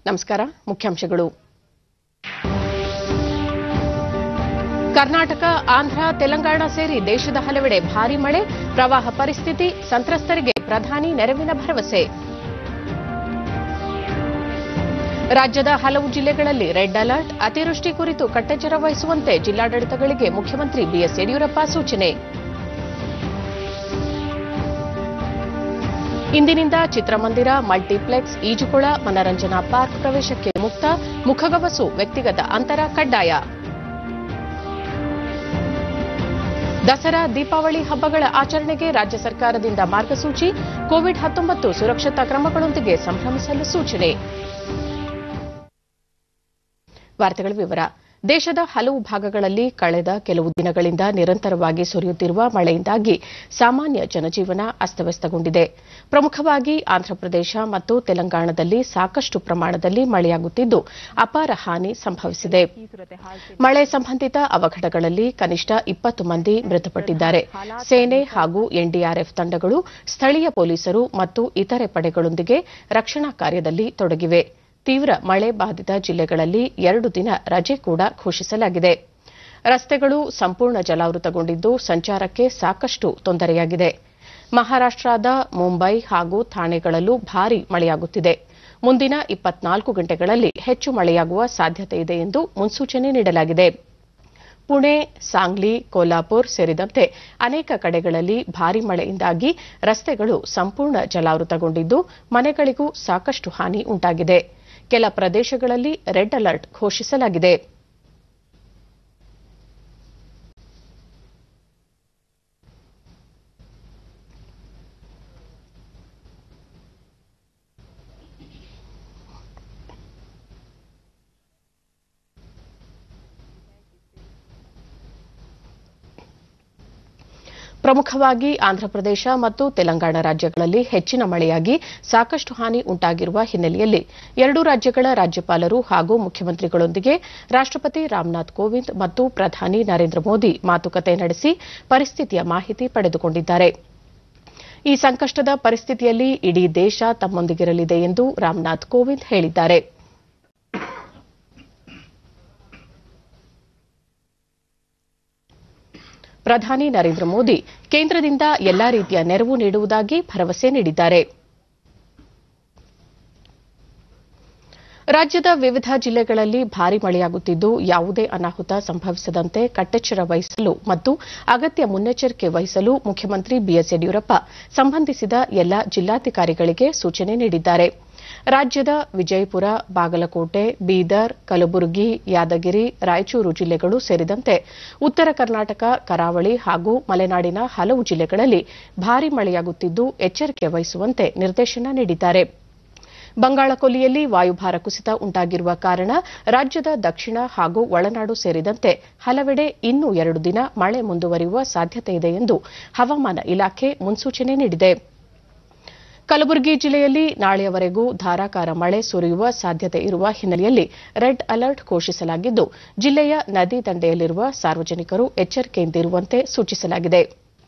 ನಮಸ್ಕಾರ ಮುಖ್ಯಾಂಶಗಳು ಕರ್ನಾಟಕ ಆಂಧ್ರ ತೆಲಂಗಾಣ ಸೇರಿ ದೇಶದ ಹಲವೆಡೆ ಭಾರೀ ಮಳೆ ಪ್ರವಾಹ ಪರಿಸ್ಥಿತಿ ಸಂತ್ರಸ್ತರಿಗೆ ಪ್ರಧಾನಿ ನೆರವಿನ ಭರವಸೆ ರಾಜ್ಯದ ಹಲವು ಜಿಲ್ಲೆಗಳಲ್ಲಿ ರೆಡ್ ಅಲರ್ಟ್ ಅತಿವೃಷ್ಟಿ ಕುರಿತು ಕಟ್ಟೆಚ್ಚರ ವಹಿಸುವಂತೆ ಜಿಲ್ಲಾಡಳಿತಗಳಿಗೆ ಮುಖ್ಯಮಂತ್ರಿ ಬಿಎಸ್ ಯಡಿಯೂರಪ್ಪ ಸೂಚನೆ ಇಂದಿನಿಂದ ಚಿತ್ರಮಂದಿರ ಮಲ್ಟಿಪ್ಲೆಕ್ಸ್ ಈಜುಕೊಳ ಮನರಂಜನಾ ಪಾರ್ಕ್ ಪ್ರವೇಶಕ್ಕೆ ಮುಕ್ತ ಮುಖಗವಸು ವ್ಯಕ್ತಿಗತ ಅಂತರ ಕಡ್ಡಾಯ ದಸರಾ ದೀಪಾವಳಿ ಹಬ್ಬಗಳ ಆಚರಣೆಗೆ ರಾಜ್ಯ ಸರ್ಕಾರದಿಂದ ಮಾರ್ಗಸೂಚಿ ಕೋವಿಡ್ ಹತ್ತೊಂಬತ್ತು ಸುರಕ್ಷತಾ ಕ್ರಮಗಳೊಂದಿಗೆ ಸಂಭ್ರಮಿಸಲು ಸೂಚನೆ ವಾರ್ತೆಗಳ ವಿವರ ದೇಶದ ಹಲವು ಭಾಗಗಳಲ್ಲಿ ಕಳೆದ ಕೆಲವು ದಿನಗಳಿಂದ ನಿರಂತರವಾಗಿ ಸುರಿಯುತ್ತಿರುವ ಮಳೆಯಿಂದಾಗಿ ಸಾಮಾನ್ಯ ಜನಜೀವನ ಅಸ್ತವ್ಯಸ್ತಗೊಂಡಿದೆ ಪ್ರಮುಖವಾಗಿ ಆಂಧ್ರಪ್ರದೇಶ ಮತ್ತು ತೆಲಂಗಾಣದಲ್ಲಿ ಸಾಕಷ್ಟು ಪ್ರಮಾಣದಲ್ಲಿ ಮಳೆಯಾಗುತ್ತಿದ್ದು ಅಪಾರ ಹಾನಿ ಸಂಭವಿಸಿದೆ ಮಳೆ ಸಂಬಂಧಿತ ಅವಘಡಗಳಲ್ಲಿ ಕನಿಷ್ಠ ಇಪ್ಪತ್ತು ಮಂದಿ ಮೃತಪಟ್ಟಿದ್ದಾರೆ ಸೇನೆ ಹಾಗೂ ಎನ್ಡಿಆರ್ಎಫ್ ತಂಡಗಳು ಸ್ಥಳೀಯ ಪೊಲೀಸರು ಮತ್ತು ಇತರೆ ಪಡೆಗಳೊಂದಿಗೆ ರಕ್ಷಣಾ ಕಾರ್ಯದಲ್ಲಿ ತೊಡಗಿವೆ ತೀವ್ರ ಮಳೆ ಬಾಧಿತ ಜಿಲ್ಲೆಗಳಲ್ಲಿ ಎರಡು ದಿನ ರಜೆ ಕೂಡ ಘೋಷಿಸಲಾಗಿದೆ ರಸ್ತೆಗಳು ಸಂಪೂರ್ಣ ಜಲಾವೃತಗೊಂಡಿದ್ದು ಸಂಚಾರಕ್ಕೆ ಸಾಕಷ್ಟು ತೊಂದರೆಯಾಗಿದೆ ಮಹಾರಾಷ್ಟದ ಮುಂಬೈ ಹಾಗೂ ಥಾಣೆಗಳಲ್ಲೂ ಭಾರೀ ಮಳೆಯಾಗುತ್ತಿದೆ ಮುಂದಿನ ಇಪ್ಪತ್ನಾಲ್ಕು ಗಂಟೆಗಳಲ್ಲಿ ಹೆಚ್ಚು ಮಳೆಯಾಗುವ ಸಾಧ್ಯತೆ ಇದೆ ಎಂದು ಮುನ್ಸೂಚನೆ ನೀಡಲಾಗಿದೆ ಪುಣೆ ಸಾಂಗ್ಲಿ ಕೋಲ್ಹಾಪುರ್ ಸೇರಿದಂತೆ ಅನೇಕ ಕಡೆಗಳಲ್ಲಿ ಭಾರೀ ಮಳೆಯಿಂದಾಗಿ ರಸ್ತೆಗಳು ಸಂಪೂರ್ಣ ಜಲಾವೃತಗೊಂಡಿದ್ದು ಮನೆಗಳಿಗೂ ಸಾಕಷ್ಟು ಹಾನಿ ಉಂಟಾಗಿದೆ ಕೆಲ ಪ್ರದೇಶಗಳಲ್ಲಿ ರೆಡ್ ಅಲರ್ಟ್ ಘೋಷಿಸಲಾಗಿದೆ ಪ್ರಮುಖವಾಗಿ ಆಂಧ್ರಪ್ರದೇಶ ಮತ್ತು ತೆಲಂಗಾಣ ರಾಜ್ಯಗಳಲ್ಲಿ ಹೆಚ್ಚಿನ ಮಳೆಯಾಗಿ ಸಾಕಷ್ಟು ಹಾನಿ ಉಂಟಾಗಿರುವ ಹಿನ್ನೆಲೆಯಲ್ಲಿ ಎರಡೂ ರಾಜ್ಯಗಳ ರಾಜ್ಯಪಾಲರು ಹಾಗೂ ಮುಖ್ಯಮಂತ್ರಿಗಳೊಂದಿಗೆ ರಾಷ್ಟಪತಿ ರಾಮನಾಥ್ ಕೋವಿಂದ್ ಮತ್ತು ಪ್ರಧಾನಿ ನರೇಂದ್ರ ಮೋದಿ ಮಾತುಕತೆ ನಡೆಸಿ ಪರಿಸ್ಥಿತಿಯ ಮಾಹಿತಿ ಪಡೆದುಕೊಂಡಿದ್ದಾರೆ ಈ ಸಂಕಷ್ಟದ ಪರಿಸ್ಥಿತಿಯಲ್ಲಿ ಇಡೀ ದೇಶ ತಮ್ಮೊಂದಿಗಿರಲಿದೆ ಎಂದು ರಾಮನಾಥ್ ಕೋವಿಂದ್ ಹೇಳಿದ್ದಾರೆ ಪ್ರಧಾನಿ ನರೇಂದ್ರ ಮೋದಿ ಕೇಂದ್ರದಿಂದ ಎಲ್ಲಾ ರೀತಿಯ ನೆರವು ನೀಡುವುದಾಗಿ ಭರವಸೆ ನೀಡಿದ್ದಾರೆ ರಾಜ್ಯದ ವಿವಿಧ ಜಿಲ್ಲೆಗಳಲ್ಲಿ ಭಾರೀ ಮಳೆಯಾಗುತ್ತಿದ್ದು ಯಾವುದೇ ಅನಾಹುತ ಸಂಭವಿಸದಂತೆ ಕಟ್ಟೆಚ್ಚರ ವಹಿಸಲು ಮತ್ತು ಅಗತ್ಯ ಮುನ್ನೆಚ್ಚರಿಕೆ ವಹಿಸಲು ಮುಖ್ಯಮಂತ್ರಿ ಬಿಎಸ್ ಯಡಿಯೂರಪ್ಪ ಸಂಬಂಧಿಸಿದ ಎಲ್ಲಾ ಜಿಲ್ಲಾಧಿಕಾರಿಗಳಿಗೆ ಸೂಚನೆ ನೀಡಿದ್ದಾರೆ ರಾಜ್ಯದ ವಿಜಯಪುರ ಬಾಗಲಕೋಟೆ ಬೀದರ್ ಕಲಬುರಗಿ ಯಾದಗಿರಿ ರಾಯಚೂರು ಜಿಲ್ಲೆಗಳು ಸೇರಿದಂತೆ ಉತ್ತರ ಕರ್ನಾಟಕ ಕರಾವಳಿ ಹಾಗೂ ಮಲೆನಾಡಿನ ಹಲವು ಜಿಲ್ಲೆಗಳಲ್ಲಿ ಭಾರೀ ಮಳೆಯಾಗುತ್ತಿದ್ದು ಎಚ್ಚರಿಕೆ ವಹಿಸುವಂತೆ ನಿರ್ದೇಶನ ನೀಡಿದ್ದಾರೆ ಬಂಗಾಳಕೊಲ್ಲಿಯಲ್ಲಿ ವಾಯುಭಾರ ಕುಸಿತ ಉಂಟಾಗಿರುವ ಕಾರಣ ರಾಜ್ಯದ ದಕ್ಷಿಣ ಹಾಗೂ ಒಳನಾಡು ಸೇರಿದಂತೆ ಹಲವೆಡೆ ಇನ್ನೂ ಎರಡು ದಿನ ಮಳೆ ಮುಂದುವರಿಯುವ ಸಾಧ್ಯತೆಯಿದೆ ಎಂದು ಹವಾಮಾನ ಇಲಾಖೆ ಮುನ್ಸೂಚನೆ ನೀಡಿದೆ ಕಲಬುರಗಿ ಜಿಲ್ಲೆಯಲ್ಲಿ ನಾಳೆಯವರೆಗೂ ಧಾರಾಕಾರ ಮಳೆ ಸುರಿಯುವ ಸಾಧ್ಯತೆ ಇರುವ ಹಿನ್ನೆಲೆಯಲ್ಲಿ ರೆಡ್ ಅಲರ್ಟ್ ಘೋಷಿಸಲಾಗಿದ್ದು ಜಿಲ್ಲೆಯ ನದಿ ದಂಡೆಯಲ್ಲಿರುವ ಸಾರ್ವಜನಿಕರು ಎಚ್ಚರಿಕೆಯಿಂದಿರುವಂತೆ ಸೂಚಿಸಲಾಗಿದೆ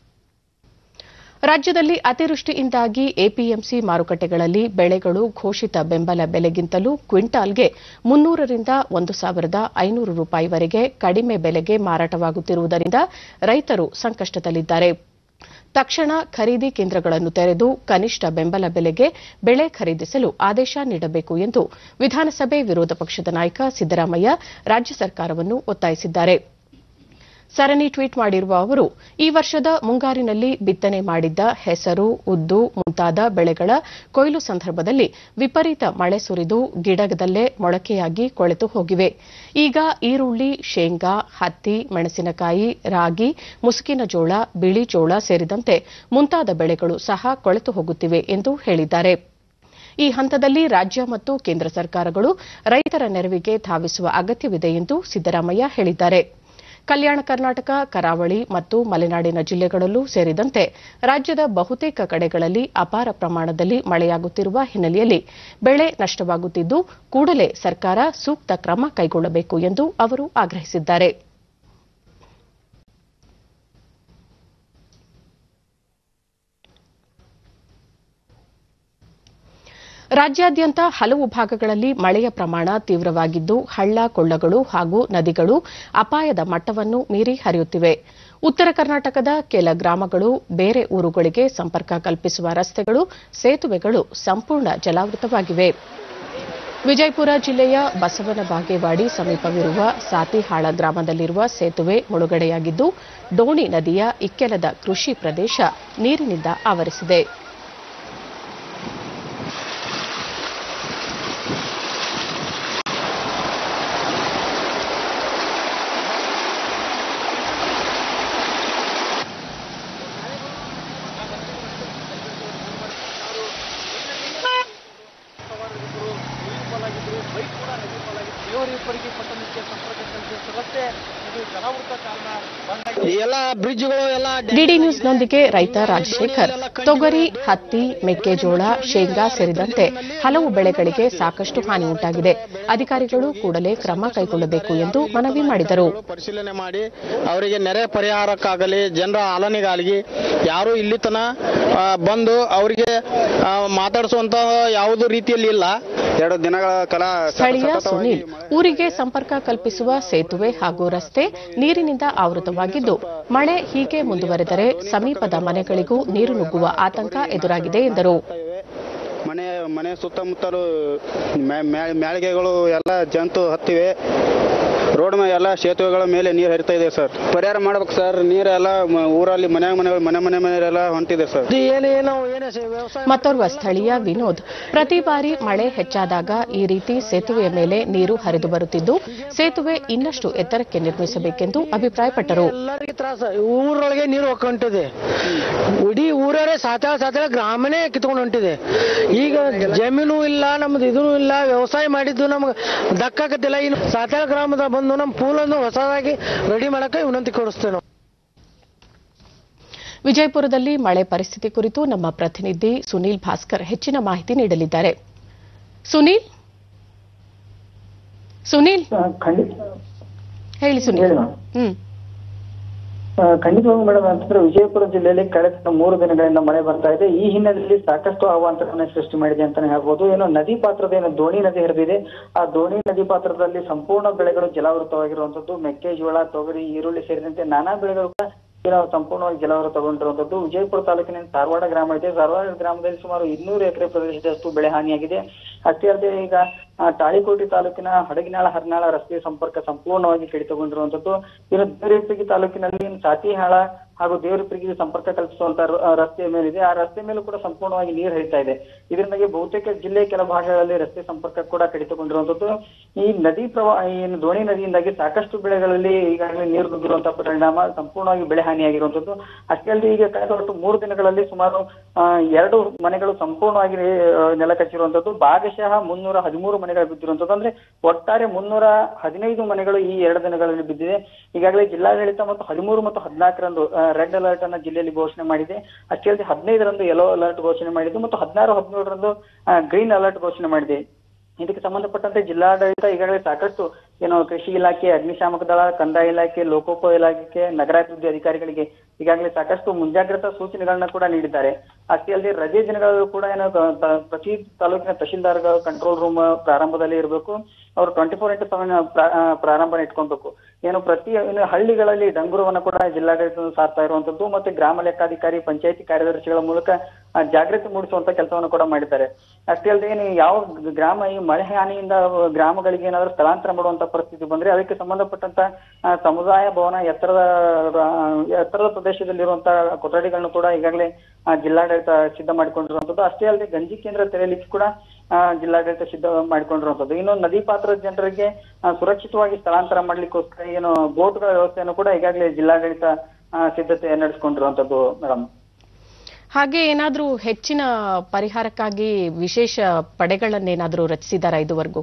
ರಾಜ್ಯದಲ್ಲಿ ಅತಿವೃಷ್ಟಿಯಿಂದಾಗಿ ಎಪಿಎಂಸಿ ಮಾರುಕಟ್ಟೆಗಳಲ್ಲಿ ಬೆಳೆಗಳು ಘೋಷಿತ ಬೆಂಬಲ ಬೆಲೆಗಿಂತಲೂ ಕ್ವಿಂಟಾಲ್ಗೆ ಮುನ್ನೂರರಿಂದ ಒಂದು ಸಾವಿರದ ಐನೂರು ರೂಪಾಯಿವರೆಗೆ ಕಡಿಮೆ ಬೆಲೆಗೆ ಮಾರಾಟವಾಗುತ್ತಿರುವುದರಿಂದ ರೈತರು ಸಂಕಷ್ಟದಲ್ಲಿದ್ದಾರೆ ತಕ್ಷಣ ಖರೀದಿ ಕೇಂದ್ರಗಳನ್ನು ತೆರೆದು ಕನಿಷ್ಠ ಬೆಂಬಲ ಬೆಲೆಗೆ ಬೆಳೆ ಖರೀದಿಸಲು ಆದೇಶ ನೀಡಬೇಕು ಎಂದು ವಿಧಾನಸಭೆ ವಿರೋಧ ಪಕ್ಷದ ನಾಯಕ ಸಿದ್ದರಾಮಯ್ಯ ರಾಜ್ಯ ಸರ್ಕಾರವನ್ನು ಒತ್ತಾಯಿಸಿದ್ದಾರೆ ಸರಣಿ ಟ್ವೀಟ್ ಮಾಡಿರುವ ಅವರು ಈ ವರ್ಷದ ಮುಂಗಾರಿನಲ್ಲಿ ಬಿತ್ತನೆ ಮಾಡಿದ್ದ ಹೆಸರು ಉದ್ದು ಮುಂತಾದ ಬೆಳೆಗಳ ಕೊಯ್ಲು ಸಂದರ್ಭದಲ್ಲಿ ವಿಪರೀತ ಮಳೆ ಸುರಿದು ಗಿಡದಲ್ಲೇ ಮೊಳಕೆಯಾಗಿ ಕೊಳೆತು ಹೋಗಿವೆ ಈಗ ಈರುಳ್ಳಿ ಶೇಂಗಾ ಹತ್ತಿ ಮೆಣಸಿನಕಾಯಿ ರಾಗಿ ಮುಸುಕಿನ ಜೋಳ ಬಿಳಿ ಜೋಳ ಸೇರಿದಂತೆ ಮುಂತಾದ ಬೆಳೆಗಳು ಸಹ ಕೊಳೆತು ಹೋಗುತ್ತಿವೆ ಎಂದು ಹೇಳಿದ್ದಾರೆ ಈ ಹಂತದಲ್ಲಿ ರಾಜ್ಯ ಮತ್ತು ಕೇಂದ್ರ ಸರ್ಕಾರಗಳು ರೈತರ ನೆರವಿಗೆ ಧಾವಿಸುವ ಅಗತ್ಯವಿದೆ ಎಂದು ಸಿದ್ದರಾಮಯ್ಯ ಹೇಳಿದ್ದಾರೆ ಕಲ್ಯಾಣ ಕರ್ನಾಟಕ ಕರಾವಳಿ ಮತ್ತು ಮಲೆನಾಡಿನ ಜಿಲ್ಲೆಗಳಲ್ಲೂ ಸೇರಿದಂತೆ ರಾಜ್ಯದ ಬಹುತೇಕ ಕಡೆಗಳಲ್ಲಿ ಅಪಾರ ಪ್ರಮಾಣದಲ್ಲಿ ಮಳೆಯಾಗುತ್ತಿರುವ ಹಿನ್ನೆಲೆಯಲ್ಲಿ ಬೆಳೆ ನಷ್ಟವಾಗುತ್ತಿದ್ದು ಕೂಡಲೇ ಸರ್ಕಾರ ಸೂಕ್ತ ಕ್ರಮ ಕೈಗೊಳ್ಳಬೇಕು ಎಂದು ಅವರು ಆಗ್ರಹಿಸಿದ್ದಾರೆ ರಾಜ್ಯಾದ್ಯಂತ ಹಲವು ಭಾಗಗಳಲ್ಲಿ ಮಳೆಯ ಪ್ರಮಾಣ ತೀವ್ರವಾಗಿದ್ದು ಹಳ್ಳ ಕೊಳ್ಳಗಳು ಹಾಗೂ ನದಿಗಳು ಅಪಾಯದ ಮಟ್ಟವನ್ನು ಮೀರಿ ಹರಿಯುತ್ತಿವೆ ಉತ್ತರ ಕರ್ನಾಟಕದ ಕೆಲ ಗ್ರಾಮಗಳು ಬೇರೆ ಊರುಗಳಿಗೆ ಸಂಪರ್ಕ ಕಲ್ಪಿಸುವ ರಸ್ತೆಗಳು ಸೇತುವೆಗಳು ಸಂಪೂರ್ಣ ಜಲಾವೃತವಾಗಿವೆ ವಿಜಯಪುರ ಜಿಲ್ಲೆಯ ಬಸವನ ಬಾಗೇವಾಡಿ ಸಮೀಪವಿರುವ ಸಾತಿಹಾಳ ಗ್ರಾಮದಲ್ಲಿರುವ ಸೇತುವೆ ಮುಳುಗಡೆಯಾಗಿದ್ದು ಡೋಣಿ ನದಿಯ ಇಕ್ಕೆಲದ ಕೃಷಿ ಪ್ರದೇಶ ನೀರಿನಿಂದ ಆವರಿಸಿದೆ ದೇವರಿಬ್ಬರಿಗೆ ಪಟ್ಟಣಕ್ಕೆ ಸಂಪರ್ಕ ಕಲ್ಪಿಸುವ ರಸ್ತೆ ಇದು ಜಲಾವೃತ ಕಾರಣ ಬಂದಾಗಿ ಎಲ್ಲ ಬ್ರಿಡ್ಜ್ಗಳು ಎಲ್ಲ ಡಿಡಿ ನ್ಯೂಸ್ನೊಂದಿಗೆ ರೈತ ರಾಜಶೇಖರ್ ತೊಗರಿ ಹತ್ತಿ ಮೆಕ್ಕೆಜೋಳ ಶೇಂಗಾ ಸೇರಿದಂತೆ ಹಲವು ಬೆಳೆಗಳಿಗೆ ಸಾಕಷ್ಟು ಹಾನಿ ಉಂಟಾಗಿದೆ ಅಧಿಕಾರಿಗಳು ಕೂಡಲೇ ಕ್ರಮ ಕೈಗೊಳ್ಳಬೇಕು ಎಂದು ಮನವಿ ಮಾಡಿದರು ಪರಿಶೀಲನೆ ಮಾಡಿ ಅವರಿಗೆ ನೆರೆ ಪರಿಹಾರಕ್ಕಾಗಲಿ ಜನರ ಆಲನೆಗಾಗಲಿ ಯಾರು ಇಲ್ಲಿ ತನ ಆ, ಬಂದು ಅವರಿಗೆ ಆ, ಮಾತಾಡಿಸುವಂತ ಯಾವುದೇ ರೀತಿಯಲ್ಲಿ ಇಲ್ಲ ಎರಡು ದಿನಗಳ ಕಾಲ ಸ್ಥಳೀಯ ಸುನೀಲ್ ಊರಿಗೆ ಸಂಪರ್ಕ ಕಲ್ಪಿಸುವ ಸೇತುವೆ ಹಾಗೂ ರಸ್ತೆ ನೀರಿನಿಂದ ಆವೃತವಾಗಿದ್ದು ಮಳೆ ಹೀಗೆ ಮುಂದುವರೆದರೆ ಸಮೀಪದ ಮನೆಗಳಿಗೂ ನೀರು ನುಗ್ಗುವ ಆತಂಕ ಎದುರಾಗಿದೆ ಎಂದರು ಮನೆ ಮನೆ ಸುತ್ತಮುತ್ತಲು ಮ್ಯಾ- ಮ್ಯಾ- ಮ್ಯಾಳಿಗೆಗಳು ಎಲ್ಲ ಜಂತು ಹತ್ತಿವೆ ರೋಡ್ ಮೇಲೆ ಎಲ್ಲ ಸೇತುವೆಗಳ ಮೇಲೆ ನೀರು ಹರಿತಾ ಇದೆ ಸರ್ ಪರಿಹಾರ ಮಾಡ್ಬೇಕು ಸರ್ ನೀರೆಲ್ಲ ಮ- ಊರಲ್ಲಿ ಮನೆ ಮನೆ ಮನೆ ಮನೆ ಮನೆಯಲ್ಲ ಹೊಂಟಿದೆ ಸರ್ ಏನೇನು ಏನೇ ವ್ಯವಸಾಯ ಮತ್ತೋರ್ವ ಸ್ಥಳೀಯ ವಿನೋದ್ ಪ್ರತಿ ಬಾರಿ ಮಳೆ ಹೆಚ್ಚಾದಾಗ ಈ ರೀತಿ ಸೇತುವೆಯ ಮೇಲೆ ನೀರು ಹರಿದು ಬರುತ್ತಿದ್ದು ಸೇತುವೆ ಇನ್ನಷ್ಟು ಎತ್ತರಕ್ಕೆ ನಿರ್ಮಿಸಬೇಕೆಂದು ಅಭಿಪ್ರಾಯಪಟ್ಟರು ಎಲ್ಲರಿಗೆ ತ್ರಾಸ ಊರೊಳಗೆ ನೀರು ಹೊಕ್ಕೊಂಡಿದೆ ಇಡೀ ಊರೇ ಸಾತಾಳ ಸಾತಾಳ ಗ್ರಾಮನೇ ಕಿತ್ಕೊಂಡು ಹೊಂಟಿದೆ ಈಗ ಜಮೀನು ಇಲ್ಲ ನಮ್ದು ಇದೂ ಇಲ್ಲ ವ್ಯವಸಾಯ ಮಾಡಿದ್ದು ನಮ್ಗೆ ದಕ್ಕಾಕತ್ತಿಲ್ಲ ಇನ್ನು ಸಾತಾಳ ಗ್ರಾಮದ ಬಂದು ನಮ್ಮ ಪೂಲನ್ನು ಹೊಸದಾಗಿ ರೆಡಿ ಮಾಡಕ್ಕೆ ವಿನಂತಿ ಕೊಡಿಸ್ತೇವೆ ನಾವು ವಿಜಯಪುರದಲ್ಲಿ ಮಳೆ ಪರಿಸ್ಥಿತಿ ಕುರಿತು ನಮ್ಮ ಪ್ರತಿನಿಧಿ ಸುನೀಲ್ ಭಾಸ್ಕರ್ ಹೆಚ್ಚಿನ ಮಾಹಿತಿ ನೀಡಲಿದ್ದಾರೆ ಸುನೀಲ್ ಸುನೀಲ್ ಆ, ಖಂಡಿತ ಹೇಳಿ ಸುನೀಲ್ ಹೇಳಿ ma'am. ಹ್ಮ್ ಆ, ಖಂಡಿತವಾಗಿ ಮೇಡಮ್ ಅಂತಂದ್ರೆ ವಿಜಯಪುರ ಜಿಲ್ಲೆಯಲ್ಲಿ ಕಳೆದ ಮೂರು ದಿನಗಳಿಂದ ಮಳೆ ಬರ್ತಾ ಇದೆ ಈ ಹಿನ್ನೆಲೆಯಲ್ಲಿ ಸಾಕಷ್ಟು ಅವಾಂತರವನ್ನ ಸೃಷ್ಟಿ ಮಾಡಿದೆ ಅಂತಾನೆ ಹೇಳ್ಬೋದು ಏನೋ ನದಿ ಪಾತ್ರದ ಏನು ದೋಣಿ ನದಿ ಹರಿದಿದೆ ಆ ದೋಣಿ ನದಿ ಪಾತ್ರದಲ್ಲಿ ಸಂಪೂರ್ಣ ಬೆಳೆಗಳು ಜಲಾವೃತವಾಗಿರುವಂತದ್ದು ಮೆಕ್ಕೆಜೋಳ ತೊಗರಿ ಈರುಳ್ಳಿ ಸೇರಿದಂತೆ ನಾನಾ ಬೆಳೆಗಳು ಕೂಡ ಏನೋ ಸಂಪೂರ್ಣವಾಗಿ ಜಲಾವೃತಗೊಂಡಿರುವಂತದ್ದು ವಿಜಯಪುರ ತಾಲೂಕಿನ ಧಾರವಾಡ ಗ್ರಾಮ ಇದೆ ಧಾರವಾಡ ಗ್ರಾಮದಲ್ಲಿ ಸುಮಾರು ಇನ್ನೂರು ಎಕರೆ ಪ್ರದೇಶದಷ್ಟು ಬೆಳೆ ಹಾನಿಯಾಗಿದೆ ಅಷ್ಟೇ ಅಲ್ಲದೆ ಈಗ ಆ, ತಾಳಿಕೋಟೆ ತಾಲೂಕಿನ ಹಡಗಿನಾಳ ಹರ್ನಾಳ ರಸ್ತೆ ಸಂಪರ್ಕ ಸಂಪೂರ್ಣವಾಗಿ ಕಡಿತಗೊಂಡಿರುವಂತದ್ದು ಇನ್ನು ದೇವರಿಪ್ಪಗಿ ತಾಲೂಕಿನಲ್ಲಿ ಸಾತಿಹಾಳ ಹಾಗೂ ದೇವರಿಪ್ಪಗಿಗೆ ಸಂಪರ್ಕ ಕಲ್ಪಿಸುವಂತ ರ- ಆ, ರಸ್ತೆಯ ಮೇಲಿದೆ ಆ ರಸ್ತೆ ಮೇಲೂ ಕೂಡ ಸಂಪೂರ್ಣವಾಗಿ ನೀರು ಹರಿತಾ ಇದೆ ಇದರಿಂದಾಗಿ ಬಹುತೇಕ ಜಿಲ್ಲೆಯ ಕೆಲ ಭಾಗಗಳಲ್ಲಿ ರಸ್ತೆ ಸಂಪರ್ಕ ಕೂಡ ಕಡಿತಗೊಂಡಿರುವಂತದ್ದು ಈ ನದಿ ಪ್ರವಾಹ ಏನು ದೋಣಿ ನದಿಯಿಂದಾಗಿ ಸಾಕಷ್ಟು ಬೆಳೆಗಳಲ್ಲಿ ಈಗಾಗಲೇ ನೀರು ನುಗ್ಗಿರುವಂತಹ ಪರಿಣಾಮ ಸಂಪೂರ್ಣವಾಗಿ ಬೆಳೆ ಹಾನಿಯಾಗಿರುವಂತದ್ದು ಅಷ್ಟೇ ಅಲ್ಲದೆ ಈಗ ಕಳೆದ ಒಟ್ಟು ಮೂರು ದಿನಗಳಲ್ಲಿ ಸುಮಾರು ಆ, ಎರಡು ಮನೆಗಳು ಸಂಪೂರ್ಣವಾಗಿ ಆ, ನೆಲ ಕಚ್ಚಿರುವಂತದ್ದು ಭಾಗಶಃ ಮುನ್ನೂರ ಹದಿಮೂರು ಮನೆಗಳು ಬಿದ್ದಿರುವಂತದ್ದು ಅಂದ್ರೆ ಒಟ್ಟಾರೆ ಮುನ್ನೂರ ಹದಿನೈದು ಮನೆಗಳು ಈ ಎರಡು ದಿನಗಳಲ್ಲಿ ಬಿದ್ದಿದೆ ಈಗಾಗಲೇ ಜಿಲ್ಲಾಡಳಿತ ಮತ್ತು ಹದಿಮೂರು ಮತ್ತು ಹದಿನಾಲ್ಕರಂದು ರೆಡ್ ಅಲರ್ಟ್ ಅನ್ನ ಜಿಲ್ಲೆಯಲ್ಲಿ ಘೋಷಣೆ ಮಾಡಿದೆ ಅಷ್ಟೇ ಅಲ್ಲದೆ ಹದಿನೈದರಂದು ಯೆಲ್ಲೋ ಅಲರ್ಟ್ ಘೋಷಣೆ ಮಾಡಿದ್ದು ಮತ್ತು ಹದಿನಾರು ಹದಿನೇಳರಂದು ಗ್ರೀನ್ ಅಲರ್ಟ್ ಘೋಷಣೆ ಮಾಡಿದೆ ಇದಕ್ಕೆ ಸಂಬಂಧಪಟ್ಟಂತೆ ಜಿಲ್ಲಾಡಳಿತ ಈಗಾಗಲೇ ಸಾಕಷ್ಟು ಏನು ಕೃಷಿ ಇಲಾಖೆ ಅಗ್ನಿಶಾಮಕ ದಳ ಕಂದಾಯ ಇಲಾಖೆ ಲೋಕೋಪಯೋಗ ಇಲಾಖೆ ನಗರಾಭಿವೃದ್ಧಿ ಅಧಿಕಾರಿಗಳಿಗೆ ಈಗಾಗಲೇ ಸಾಕಷ್ಟು ಮುಂಜಾಗ್ರತಾ ಸೂಚನೆಗಳನ್ನ ಕೂಡ ನೀಡಿದ್ದಾರೆ ಅಷ್ಟೇ ಅಲ್ಲದೆ ರಜೆ ದಿನಗಳು ಕೂಡ ಏನೋ ತ- ತ- ಪ್ರತಿ ತಾಲೂಕಿನ ತಹಶೀಲ್ದಾರ್ಗಳ ಕಂಟ್ರೋಲ್ ರೂಮ್ ಪ್ರಾರಂಭದಲ್ಲಿ ಇರಬೇಕು ಅವರು ಟ್ವೆಂಟಿ ಫೋರ್ ಇಂಟು ಸೆವೆನ್ ಪ್ರಾರಂಭನ ಇಟ್ಕೊಬೇಕು ಏನು ಪ್ರತಿ ಏನು ಹಳ್ಳಿಗಳಲ್ಲಿ ಡಂಗುರವನ್ನ ಕೂಡ ಜಿಲ್ಲಾಡಳಿತ ಸಾರ್ತಾ ಇರುವಂತದ್ದು ಮತ್ತೆ ಗ್ರಾಮ ಲೆಕ್ಕಾಧಿಕಾರಿ ಪಂಚಾಯತಿ ಕಾರ್ಯದರ್ಶಿಗಳ ಮೂಲಕ ಆ, ಜಾಗೃತಿ ಮೂಡಿಸುವಂತ ಕೆಲಸವನ್ನು ಕೂಡ ಮಾಡಿದ್ದಾರೆ ಅಷ್ಟೇ ಅಲ್ಲದೆ ಏನು ಯಾವ ಗ್ರಾಮ ಈ ಮಳೆ ಹಾನಿಯಿಂದ ಗ್ರಾಮಗಳಿಗೆ ಏನಾದರೂ ಸ್ಥಳಾಂತರ ಮಾಡುವಂತ ಪರಿಸ್ಥಿತಿ ಬಂದ್ರೆ ಅದಕ್ಕೆ ಸಂಬಂಧಪಟ್ಟಂತ ಆ, ಸಮುದಾಯ ಭವನ ಎತ್ತರದ ಆ, ಎತ್ತರದ ಪ್ರದೇಶದಲ್ಲಿರುವಂತಹ ಕೊಠಡಿಗಳನ್ನು ಕೂಡ ಈಗಾಗಲೇ ಆ, ಜಿಲ್ಲಾಡಳಿತ ಸಿದ್ಧ ಮಾಡಿಕೊಂಡಿರುವಂತದ್ದು ಅಷ್ಟೇ ಅಲ್ಲದೆ ಗಂಜಿ ಕೇಂದ್ರ ತೆರೆಯಲಿಕ್ಕೆ ಕೂಡ ಆ, ಜಿಲ್ಲಾಡಳಿತ ಸಿದ್ಧ ಮಾಡಿಕೊಂಡಿರುವಂತದ್ದು ಇನ್ನು ನದಿ ಪಾತ್ರದ ಜನರಿಗೆ ಆ, ಸುರಕ್ಷಿತವಾಗಿ ಸ್ಥಳಾಂತರ ಮಾಡ್ಲಿಕ್ಕೋಸ್ಕರ ಏನು ಬೋಟ್ಗಳ ವ್ಯವಸ್ಥೆಯನ್ನು ಕೂಡ ಈಗಾಗಲೇ ಜಿಲ್ಲಾಡಳಿತ ಆ, ಸಿದ್ಧತೆ ನಡೆಸಿಕೊಂಡಿರುವಂತದ್ದು ಮೇಡಮ್ ಹಾಗೆ ಏನಾದ್ರೂ ಹೆಚ್ಚಿನ ಪರಿಹಾರಕ್ಕಾಗಿ ವಿಶೇಷ ಪಡೆಗಳನ್ನೇನಾದ್ರೂ ರಚಿಸಿದಾರಾ ಇದುವರೆಗೂ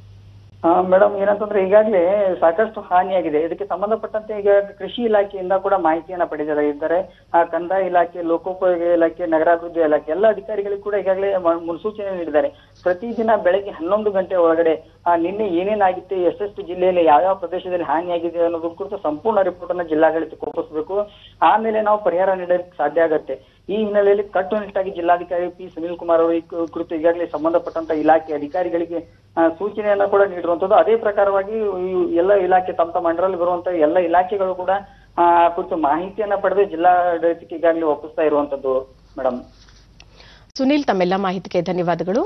ಮೇಡಮ್ ಏನಂತಂದ್ರೆ ಈಗಾಗಲೇ ಸಾಕಷ್ಟು ಹಾನಿಯಾಗಿದೆ ಇದಕ್ಕೆ ಸಂಬಂಧಪಟ್ಟಂತೆ ಈಗ ಕೃಷಿ ಇಲಾಖೆಯಿಂದ ಕೂಡ ಮಾಹಿತಿಯನ್ನ ಪಡೆದಿದ್ದಾರೆ ಆ ಕಂದಾಯ ಇಲಾಖೆ ಲೋಕೋಪಯೋಗ ಇಲಾಖೆ ನಗರಾಭಿವೃದ್ಧಿ ಇಲಾಖೆ ಎಲ್ಲ ಅಧಿಕಾರಿಗಳಿಗೂ ಕೂಡ ಈಗಾಗಲೇ ಮ- ಮುನ್ಸೂಚನೆ ನೀಡಿದ್ದಾರೆ ಪ್ರತಿದಿನ ಬೆಳಗ್ಗೆ ಹನ್ನೊಂದು ಗಂಟೆ ಒಳಗಡೆ ಆ ನಿನ್ನೆ ಏನೇನಾಗಿತ್ತು ಎಷ್ಟೆಷ್ಟು ಜಿಲ್ಲೆಯಲ್ಲಿ ಯಾವ್ಯಾವ ಪ್ರದೇಶದಲ್ಲಿ ಹಾನಿಯಾಗಿದೆ ಅನ್ನೋದ್ರ ಕುರಿತು ಸಂಪೂರ್ಣ ರಿಪೋರ್ಟ್ ಅನ್ನ ಜಿಲ್ಲಾಡಳಿತಕ್ಕೆ ಒಪ್ಪಿಸಬೇಕು ಆಮೇಲೆ ನಾವು ಪರಿಹಾರ ನೀಡಲಿಕ್ಕೆ ಸಾಧ್ಯ ಆಗತ್ತೆ ಈ ಹಿನ್ನೆಲೆಯಲ್ಲಿ ಕಟ್ಟುನಿಟ್ಟಾಗಿ ಜಿಲ್ಲಾಧಿಕಾರಿ ಪಿ ಸುನೀಲ್ ಕುಮಾರ್ ಅವರು ಈ ಕು- ಕುರಿತು ಈಗಾಗಲೇ ಸಂಬಂಧಪಟ್ಟಂತ ಇಲಾಖೆ ಅಧಿಕಾರಿಗಳಿಗೆ ಆ, ಸೂಚನೆಯನ್ನ ಕೂಡ ನೀಡಿರುವಂತದ್ದು ಅದೇ ಪ್ರಕಾರವಾಗಿ ಈ ಎಲ್ಲ ಇಲಾಖೆ ತಮ್ಮ ತಮ್ಮ ಮಂಡಲಲ್ಲಿ ಬರುವಂತ ಎಲ್ಲ ಇಲಾಖೆಗಳು ಕೂಡ ಆ ಕುರಿತು ಮಾಹಿತಿಯನ್ನ ಪಡೆದು ಜಿಲ್ಲಾಡಳಿತಕ್ಕೆ ಈಗಾಗಲೇ ಒಪ್ಪಿಸ್ತಾ ಇರುವಂತದ್ದು ಮೇಡಮ್ ಸುನೀಲ್ ತಮ್ಮೆಲ್ಲ ಮಾಹಿತಿಗೆ ಧನ್ಯವಾದಗಳು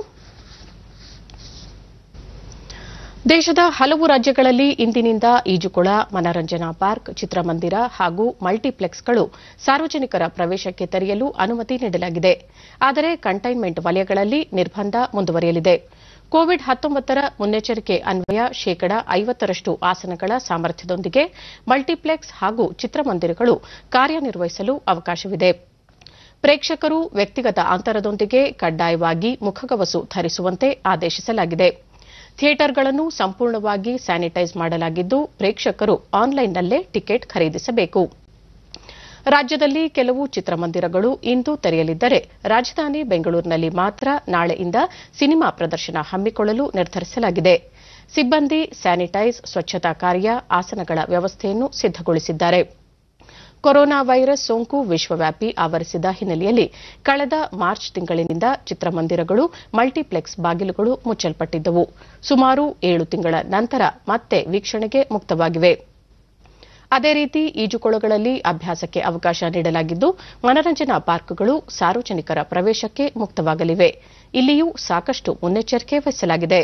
ದೇಶದ ಹಲವು ರಾಜ್ಯಗಳಲ್ಲಿ ಇಂದಿನಿಂದ ಈಜುಕೊಳ ಮನರಂಜನಾ ಪಾರ್ಕ್ ಚಿತ್ರಮಂದಿರ ಹಾಗೂ ಮಲ್ಟಿಪ್ಲೆಕ್ಸ್ಗಳು ಸಾರ್ವಜನಿಕರ ಪ್ರವೇಶಕ್ಕೆ ತೆರೆಯಲು ಅನುಮತಿ ನೀಡಲಾಗಿದೆ ಆದರೆ ಕಂಟೈನ್ಮೆಂಟ್ ವಲಯಗಳಲ್ಲಿ ನಿರ್ಬಂಧ ಮುಂದುವರಿಯಲಿದೆ ಕೋವಿಡ್ ಹತ್ತೊಂಬತ್ತರ ಮುನ್ನೆಚ್ಚರಿಕೆ ಅನ್ವಯ ಶೇಕಡ ಐವತ್ತರಷ್ಟು ಆಸನಗಳ ಸಾಮರ್ಥ್ಯದೊಂದಿಗೆ ಮಲ್ಟಿಪ್ಲೆಕ್ಸ್ ಹಾಗೂ ಚಿತ್ರಮಂದಿರಗಳು ಕಾರ್ಯನಿರ್ವಹಿಸಲು ಅವಕಾಶವಿದೆ ಪ್ರೇಕ್ಷಕರು ವ್ಯಕ್ತಿಗತ ಅಂತರದೊಂದಿಗೆ ಕಡ್ಡಾಯವಾಗಿ ಮುಖಗವಸು ಧರಿಸುವಂತೆ ಆದೇಶಿಸಲಾಗಿದೆ ಥಿಯೇಟರ್ಗಳನ್ನು ಸಂಪೂರ್ಣವಾಗಿ ಸ್ಯಾನಿಟೈಸ್ ಮಾಡಲಾಗಿದ್ದು ಪ್ರೇಕ್ಷಕರು ಆನ್ಲೈನ್ನಲ್ಲೇ ಟಿಕೆಟ್ ಖರೀದಿಸಬೇಕು ರಾಜ್ಯದಲ್ಲಿ ಕೆಲವು ಚಿತ್ರಮಂದಿರಗಳು ಇಂದು ತೆರೆಯಲಿದ್ದರೆ ರಾಜಧಾನಿ ಬೆಂಗಳೂರಿನಲ್ಲಿ ಮಾತ್ರ ನಾಳೆಯಿಂದ ಸಿನಿಮಾ ಪ್ರದರ್ಶನ ಹಮ್ಮಿಕೊಳ್ಳಲು ನಿರ್ಧರಿಸಲಾಗಿದೆ ಸಿಬ್ಬಂದಿ ಸ್ಯಾನಿಟೈಸ್ ಸ್ವಚ್ಛತಾ ಕಾರ್ಯ ಆಸನಗಳ ವ್ಯವಸ್ಥೆಯನ್ನು ಸಿದ್ದಗೊಳಿಸಿದ್ದಾರೆ ಕೊರೋನಾ ವೈರಸ್ ಸೋಂಕು ವಿಶ್ವವ್ಯಾಪಿ ಆವರಿಸಿದ ಹಿನ್ನೆಲೆಯಲ್ಲಿ ಕಳೆದ ಮಾರ್ಚ್ ತಿಂಗಳಿನಿಂದ ಚಿತ್ರಮಂದಿರಗಳು ಮಲ್ಟಿಪ್ಲೆಕ್ಸ್ ಬಾಗಿಲುಗಳು ಮುಚ್ಚಲ್ಪಟ್ಟಿದ್ದವು ಸುಮಾರು ಏಳು ತಿಂಗಳ ನಂತರ ಮತ್ತೆ ವೀಕ್ಷಣೆಗೆ ಮುಕ್ತವಾಗಿವೆ ಅದೇ ರೀತಿ ಈಜುಕೊಳಗಳಲ್ಲಿ ಅಭ್ಯಾಸಕ್ಕೆ ಅವಕಾಶ ನೀಡಲಾಗಿದ್ದು ಮನರಂಜನಾ ಪಾರ್ಕ್ಗಳು ಸಾರ್ವಜನಿಕರ ಪ್ರವೇಶಕ್ಕೆ ಮುಕ್ತವಾಗಲಿವೆ ಇಲ್ಲಿಯೂ ಸಾಕಷ್ಟು ಮುನ್ನೆಚ್ಚರಿಕೆ ವಹಿಸಲಾಗಿದೆ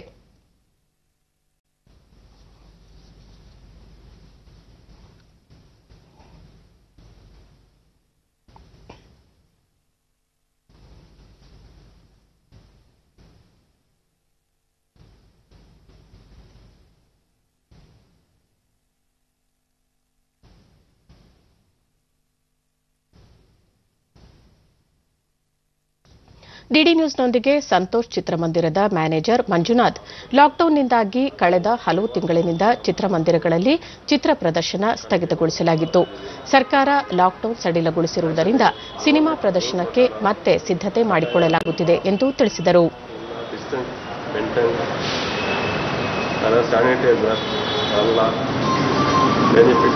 ಡಿಡಿ ನ್ಯೂಸ್ನೊಂದಿಗೆ ಸಂತೋಷ್ ಚಿತ್ರಮಂದಿರದ ಮ್ಯಾನೇಜರ್ ಮಂಜುನಾಥ್ ಲಾಕ್ಡೌನ್ನಿಂದಾಗಿ ಕಳೆದ ಹಲವು ತಿಂಗಳಿನಿಂದ ಚಿತ್ರಮಂದಿರಗಳಲ್ಲಿ ಚಿತ್ರ ಪ್ರದರ್ಶನ ಸ್ಥಗಿತಗೊಳಿಸಲಾಗಿತ್ತು ಸರ್ಕಾರ ಲಾಕ್ಡೌನ್ ಸಡಿಲಗೊಳಿಸಿರುವುದರಿಂದ ಸಿನಿಮಾ ಪ್ರದರ್ಶನಕ್ಕೆ ಮತ್ತೆ ಸಿದ್ದತೆ ಮಾಡಿಕೊಳ್ಳಲಾಗುತ್ತಿದೆ ಎಂದು ತಿಳಿಸಿದರು ಡಿಸ್ಟೆನ್ಸ್ ಮೇಂಟೈನ್ ಅದರ ಸ್ಯಾನಿಟೈಸರ್ ಎಲ್ಲ ಬೆನಿಫಿಟ್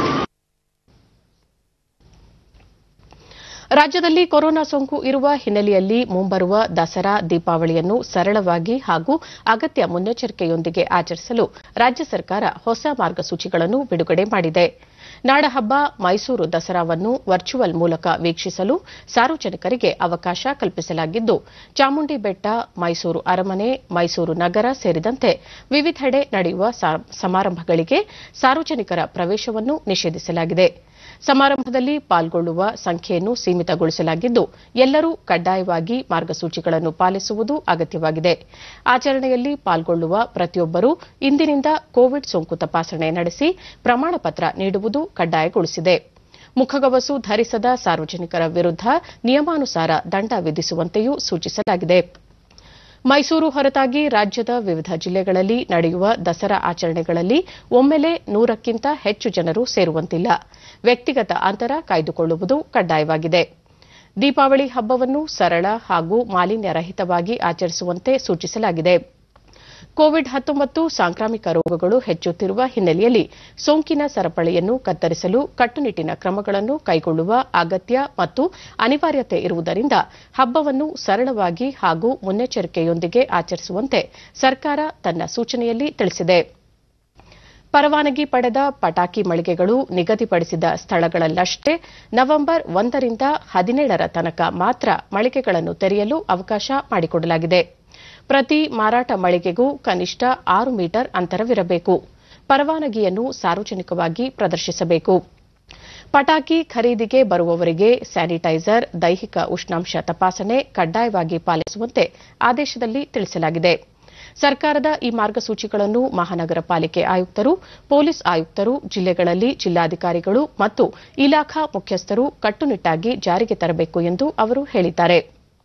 ರಾಜ್ಯದಲ್ಲಿ ಕೊರೋನಾ ಸೋಂಕು ಇರುವ ಹಿನ್ನೆಲೆಯಲ್ಲಿ ಮುಂಬರುವ ದಸರಾ ದೀಪಾವಳಿಯನ್ನು ಸರಳವಾಗಿ ಹಾಗೂ ಅಗತ್ಯ ಮುನ್ನೆಚ್ಚರಿಕೆಯೊಂದಿಗೆ ಆಚರಿಸಲು ರಾಜ್ಯ ಸರ್ಕಾರ ಹೊಸ ಮಾರ್ಗಸೂಚಿಗಳನ್ನು ಬಿಡುಗಡೆ ಮಾಡಿದೆ ನಾಡಹಬ್ಬ ಮೈಸೂರು ದಸರಾವನ್ನು ವರ್ಚುವಲ್ ಮೂಲಕ ವೀಕ್ಷಿಸಲು ಸಾರ್ವಜನಿಕರಿಗೆ ಅವಕಾಶ ಕಲ್ಪಿಸಲಾಗಿದ್ದು ಚಾಮುಂಡಿ ಬೆಟ್ಟ ಮೈಸೂರು ಅರಮನೆ ಮೈಸೂರು ನಗರ ಸೇರಿದಂತೆ ವಿವಿಧೆಡೆ ನಡೆಯುವ ಸಾ- ಸಮಾರಂಭಗಳಿಗೆ ಸಾರ್ವಜನಿಕರ ಪ್ರವೇಶವನ್ನು ನಿಷೇಧಿಸಲಾಗಿದೆ ಸಮಾರಂಭದಲ್ಲಿ ಪಾಲ್ಗೊಳ್ಳುವ ಸಂಖ್ಯೆಯನ್ನು ಸೀಮಿತಗೊಳಿಸಲಾಗಿದ್ದು ಎಲ್ಲರೂ ಕಡ್ಡಾಯವಾಗಿ ಮಾರ್ಗಸೂಚಿಗಳನ್ನು ಪಾಲಿಸುವುದು ಅಗತ್ಯವಾಗಿದೆ ಆಚರಣೆಯಲ್ಲಿ ಪಾಲ್ಗೊಳ್ಳುವ ಪ್ರತಿಯೊಬ್ಬರೂ ಇಂದಿನಿಂದ ಕೋವಿಡ್ ಸೋಂಕು ತಪಾಸಣೆ ನಡೆಸಿ ಪ್ರಮಾಣ ಪತ್ರ ನೀಡುವುದು ಕಡ್ಡಾಯಗೊಳಿಸಿದೆ ಮುಖಗವಸು ಧರಿಸದ ಸಾರ್ವಜನಿಕರ ವಿರುದ್ಧ ನಿಯಮಾನುಸಾರ ದಂಡ ವಿಧಿಸುವಂತೆಯೂ ಸೂಚಿಸಲಾಗಿದೆ ಮೈಸೂರು ಹೊರತಾಗಿ ರಾಜ್ಯದ ವಿವಿಧ ಜಿಲ್ಲೆಗಳಲ್ಲಿ ನಡೆಯುವ ದಸರಾ ಆಚರಣೆಗಳಲ್ಲಿ ಒಮ್ಮೆಲೆ ನೂರಕ್ಕಿಂತ ಹೆಚ್ಚು ಜನರು ಸೇರುವಂತಿಲ್ಲ ವ್ಯಕ್ತಿಗತ ಅಂತರ ಕಾಯ್ದುಕೊಳ್ಳುವುದು ಕಡ್ಡಾಯವಾಗಿದೆ ದೀಪಾವಳಿ ಹಬ್ಬವನ್ನು ಸರಳ ಹಾಗೂ ಮಾಲಿನ್ಯರಹಿತವಾಗಿ ಆಚರಿಸುವಂತೆ ಸೂಚಿಸಲಾಗಿದೆ ಕೋವಿಡ್ ಹತ್ತೊಂಬತ್ತು ಸಾಂಕ್ರಾಮಿಕ ರೋಗಗಳು ಹೆಚ್ಚುತ್ತಿರುವ ಹಿನ್ನೆಲೆಯಲ್ಲಿ ಸೋಂಕಿನ ಸರಪಳಿಯನ್ನು ಕತ್ತರಿಸಲು ಕಟ್ಟುನಿಟ್ಟಿನ ಕ್ರಮಗಳನ್ನು ಕೈಗೊಳ್ಳುವ ಅಗತ್ಯ ಮತ್ತು ಅನಿವಾರ್ಯತೆ ಇರುವುದರಿಂದ ಹಬ್ಬವನ್ನು ಸರಳವಾಗಿ ಹಾಗೂ ಮುನ್ನೆಚ್ಚರಿಕೆಯೊಂದಿಗೆ ಆಚರಿಸುವಂತೆ ಸರ್ಕಾರ ತನ್ನ ಸೂಚನೆಯಲ್ಲಿ ತಿಳಿಸಿದೆ ಪರವಾನಗಿ ಪಡೆದ ಪಟಾಕಿ ಮಳಿಗೆಗಳು ನಿಗದಿಪಡಿಸಿದ ಸ್ಥಳಗಳಲ್ಲಷ್ಟೇ ನವೆಂಬರ್ ಒಂದರಿಂದ ಹದಿನೇಳರ ತನಕ ಮಾತ್ರ ಮಳಿಗೆಗಳನ್ನು ತೆರೆಯಲು ಅವಕಾಶ ಮಾಡಿಕೊಡಲಾಗಿದೆ ಪ್ರತಿ ಮಾರಾಟ ಮಳಿಗೆಗೂ ಕನಿಷ್ಠ ಆರು ಮೀಟರ್ ಅಂತರವಿರಬೇಕು ಪರವಾನಗಿಯನ್ನು ಸಾರ್ವಜನಿಕವಾಗಿ ಪ್ರದರ್ಶಿಸಬೇಕು ಪಟಾಕಿ ಖರೀದಿಗೆ ಬರುವವರಿಗೆ ಸ್ಯಾನಿಟೈಸರ್ ದೈಹಿಕ ಉಷ್ಣಾಂಶ ತಪಾಸಣೆ ಕಡ್ಡಾಯವಾಗಿ ಪಾಲಿಸುವಂತೆ ಆದೇಶದಲ್ಲಿ ತಿಳಿಸಲಾಗಿದೆ ಸರ್ಕಾರದ ಈ ಮಾರ್ಗಸೂಚಿಗಳನ್ನು ಮಹಾನಗರ ಪಾಲಿಕೆ ಆಯುಕ್ತರು ಪೊಲೀಸ್ ಆಯುಕ್ತರು ಜಿಲ್ಲೆಗಳಲ್ಲಿ ಜಿಲ್ಲಾಧಿಕಾರಿಗಳು ಮತ್ತು ಇಲಾಖಾ ಮುಖ್ಯಸ್ಥರು ಕಟ್ಟುನಿಟ್ಟಾಗಿ ಜಾರಿಗೆ ತರಬೇಕು ಎಂದು ಅವರು ಹೇಳಿದ್ದಾರೆ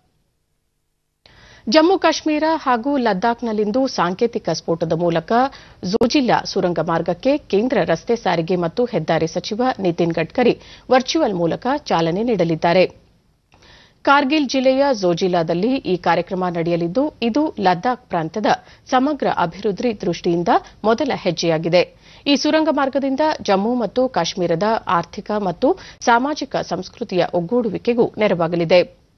ಜಮ್ಮು ಕಾಶ್ಮೀರ ಹಾಗೂ ಲದ್ದಾಖ್ನಲ್ಲಿಂದು ಸಾಂಕೇತಿಕ ಸ್ಫೋಟದ ಮೂಲಕ ಝೋಜಿಲ್ಲಾ ಸುರಂಗ ಮಾರ್ಗಕ್ಕೆ ಕೇಂದ್ರ ರಸ್ತೆ ಸಾರಿಗೆ ಮತ್ತು ಹೆದ್ದಾರಿ ಸಚಿವ ನಿತಿನ್ ಗಡ್ಕರಿ ವರ್ಚುವಲ್ ಮೂಲಕ ಚಾಲನೆ ನೀಡಲಿದ್ದಾರೆ ಕಾರ್ಗಿಲ್ ಜಿಲ್ಲೆಯ ಝೋಜಿಲಾದಲ್ಲಿ ಈ ಕಾರ್ಯಕ್ರಮ ನಡೆಯಲಿದ್ದು ಇದು ಲದ್ದಾಖ್ ಪ್ರಾಂತ್ಯದ ಸಮಗ್ರ ಅಭಿವೃದ್ಧಿ ದೃಷ್ಟಿಯಿಂದ ಮೊದಲ ಹೆಜ್ಜೆಯಾಗಿದೆ ಈ ಸುರಂಗ ಮಾರ್ಗದಿಂದ ಜಮ್ಮು ಮತ್ತು ಕಾಶ್ಮೀರದ ಆರ್ಥಿಕ ಮತ್ತು ಸಾಮಾಜಿಕ ಸಂಸ್ಕೃತಿಯ ಒಗ್ಗೂಡುವಿಕೆಗೂ ನೆರವಾಗಲಿದೆ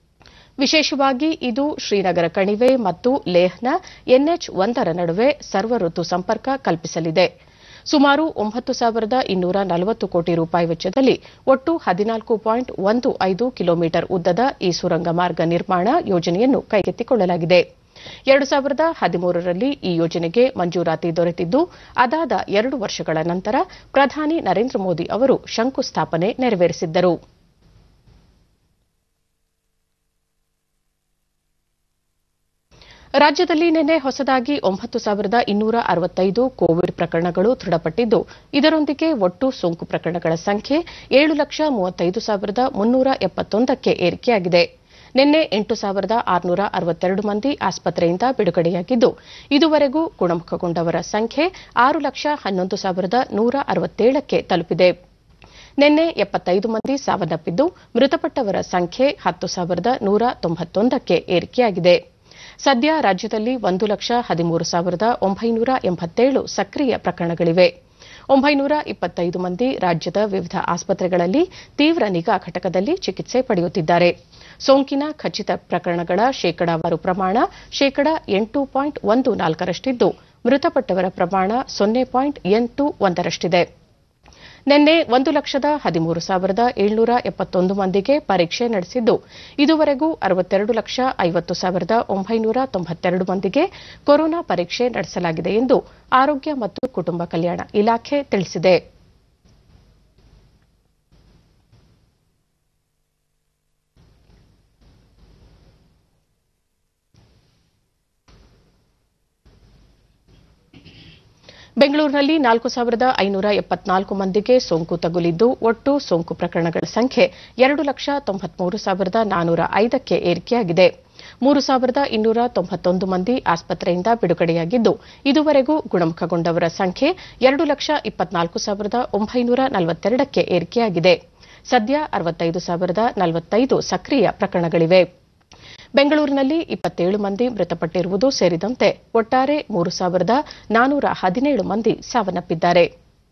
ವಿಶೇಷವಾಗಿ ಇದು ಶ್ರೀನಗರ ಕಣಿವೆ ಮತ್ತು ಲೇಹ್ನ ಎನ್ಎಚ್ ಒಂದರ ನಡುವೆ ಸರ್ವಋತು ಸಂಪರ್ಕ ಕಲ್ಪಿಸಲಿದೆ ಸುಮಾರು ಒಂಬತ್ತು ಸಾವಿರದ ಇನ್ನೂರ ನಲವತ್ತು ಕೋಟಿ ರೂಪಾಯಿ ವೆಚ್ಚದಲ್ಲಿ ಒಟ್ಟು ಹದಿನಾಲ್ಕು ಪಾಯಿಂಟ್ ಒಂದು ಐದು ಕಿಲೋಮೀಟರ್ ಉದ್ದದ ಈ ಸುರಂಗ ಮಾರ್ಗ ನಿರ್ಮಾಣ ಯೋಜನೆಯನ್ನು ಕೈಗೆತ್ತಿಕೊಳ್ಳಲಾಗಿದೆ ಎರಡು ಸಾವಿರದ ಹದಿಮೂರರಲ್ಲಿ ಈ ಯೋಜನೆಗೆ ಮಂಜೂರಾತಿ ದೊರೆತಿದ್ದು ಅದಾದ ಎರಡು ವರ್ಷಗಳ ನಂತರ ಪ್ರಧಾನಿ ನರೇಂದ್ರ ಮೋದಿ ಅವರು ಶಂಕುಸ್ಥಾಪನೆ ನೆರವೇರಿಸಿದ್ದರು ರಾಜ್ಯದಲ್ಲಿ ನಿನ್ನೆ ಹೊಸದಾಗಿ ಒಂಬತ್ತು ಸಾವಿರದ ಇನ್ನೂರ ಅರವತ್ತೈದು ಕೋವಿಡ್ ಪ್ರಕರಣಗಳು ದೃಢಪಟ್ಟಿದ್ದು ಇದರೊಂದಿಗೆ ಒಟ್ಟು ಸೋಂಕು ಪ್ರಕರಣಗಳ ಸಂಖ್ಯೆ ಏಳು ಲಕ್ಷ ಮೂವತ್ತೈದು ಸಾವಿರದ ಮುನ್ನೂರ ಎಪ್ಪತ್ತೊಂದಕ್ಕೆ ಏರಿಕೆಯಾಗಿದೆ ನಿನ್ನೆ ಎಂಟು ಸಾವಿರದ ಆರುನೂರ ಅರವತ್ತೆರಡು ಮಂದಿ ಆಸ್ಪತ್ರೆಯಿಂದ ಬಿಡುಗಡೆಯಾಗಿದ್ದು ಇದುವರೆಗೂ ಗುಣಮುಖಗೊಂಡವರ ಸಂಖ್ಯೆ ಆರು ಲಕ್ಷ ಹನ್ನೊಂದು ಸಾವಿರದ ನೂರ ಅರವತ್ತೇಳಕ್ಕೆ ತಲುಪಿದೆ ನಿನ್ನೆ ಎಪ್ಪತ್ತೈದು ಮಂದಿ ಸಾವನ್ನಪ್ಪಿದ್ದು ಮೃತಪಟ್ಟವರ ಸಂಖ್ಯೆ ಹತ್ತು ಸಾವಿರದ ನೂರ ತೊಂಬತ್ತೊಂದಕ್ಕೆ ಏರಿಕೆಯಾಗಿದೆ ಸದ್ಯ ರಾಜ್ಯದಲ್ಲಿ ಒಂದು ಲಕ್ಷ ಹದಿಮೂರು ಸಾವಿರದ ಒಂಬೈನೂರ ಎಂಬತ್ತೇಳು ಸಕ್ರಿಯ ಪ್ರಕರಣಗಳಿವೆ ಒಂಬೈನೂರ ಇಪ್ಪತ್ತೈದು ಮಂದಿ ರಾಜ್ಯದ ವಿವಿಧ ಆಸ್ಪತ್ರೆಗಳಲ್ಲಿ ತೀವ್ರ ನಿಗಾ ಘಟಕದಲ್ಲಿ ಚಿಕಿತ್ಸೆ ಪಡೆಯುತ್ತಿದ್ದಾರೆ ಸೋಂಕಿನ ಖಚಿತ ಪ್ರಕರಣಗಳ ಶೇಕಡಾವಾರು ಪ್ರಮಾಣ ಶೇಕಡ ಎಂಟು ಪಾಯಿಂಟ್ ಒಂದು ನಾಲ್ಕರಷ್ಟಿದ್ದು ಮೃತಪಟ್ಟವರ ಪ್ರಮಾಣ ಸೊನ್ನೆ ಪಾಯಿಂಟ್ ಎಂಟು ಒಂದರಷ್ಟಿದೆ ನಿನ್ನೆ ಒಂದು ಲಕ್ಷದ ಹದಿಮೂರು ಸಾವಿರದ ಏಳ್ನೂರ ಎಪ್ಪತ್ತೊಂದು ಮಂದಿಗೆ ಪರೀಕ್ಷೆ ನಡೆಸಿದ್ದು ಇದುವರೆಗೂ ಅರವತ್ತೆರಡು ಲಕ್ಷ ಐವತ್ತು ಸಾವಿರದ ಒಂಬೈನೂರ ತೊಂಬತ್ತೆರಡು ಮಂದಿಗೆ ಕೊರೋನಾ ಪರೀಕ್ಷೆ ನಡೆಸಲಾಗಿದೆ ಎಂದು ಆರೋಗ್ಯ ಮತ್ತು ಕುಟುಂಬ ಕಲ್ಯಾಣ ಇಲಾಖೆ ತಿಳಿಸಿದೆ ಬೆಂಗಳೂರಿನಲ್ಲಿ ನಾಲ್ಕು ಸಾವಿರದ ಐನೂರ ಎಪ್ಪತ್ನಾಲ್ಕು ಮಂದಿಗೆ ಸೋಂಕು ತಗುಲಿದ್ದು ಒಟ್ಟು ಸೋಂಕು ಪ್ರಕರಣಗಳ ಸಂಖ್ಯೆ ಎರಡು ಲಕ್ಷ ತೊಂಬತ್ಮೂರು ಸಾವಿರದ ನಾನೂರ ಐದಕ್ಕೆ ಏರಿಕೆಯಾಗಿದೆ ಮೂರು ಸಾವಿರದ ಇನ್ನೂರ ತೊಂಬತ್ತೊಂದು ಮಂದಿ ಆಸ್ಪತ್ರೆಯಿಂದ ಬಿಡುಗಡೆಯಾಗಿದ್ದು ಇದುವರೆಗೂ ಗುಣಮುಖಗೊಂಡವರ ಸಂಖ್ಯೆ ಎರಡು ಲಕ್ಷ ಇಪ್ಪತ್ನಾಲ್ಕು ಸಾವಿರದ ಒಂಬೈನೂರ ನಲವತ್ತೆರಡಕ್ಕೆ ಏರಿಕೆಯಾಗಿದೆ ಸದ್ಯ ಅರವತ್ತೈದು ಸಾವಿರದ ನಲವತ್ತೈದು ಸಕ್ರಿಯ ಪ್ರಕರಣಗಳಿವೆ ಬೆಂಗಳೂರಿನಲ್ಲಿ ಇಪ್ಪತ್ತೇಳು ಮಂದಿ ಮೃತಪಟ್ಟಿರುವುದು ಸೇರಿದಂತೆ ಒಟ್ಟಾರೆ ಮೂರು ಸಾವಿರದ ನಾನೂರ ಹದಿನೇಳು ಮಂದಿ ಸಾವನ್ನಪ್ಪಿದ್ದಾರೆ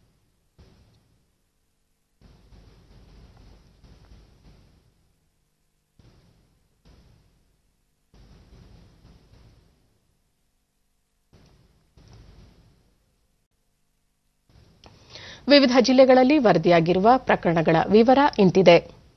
ವಿವಿಧ ಜಿಲ್ಲೆಗಳಲ್ಲಿ ವರದಿಯಾಗಿರುವ ಪ್ರಕರಣಗಳ ವಿವರ ಇಂತಿದೆ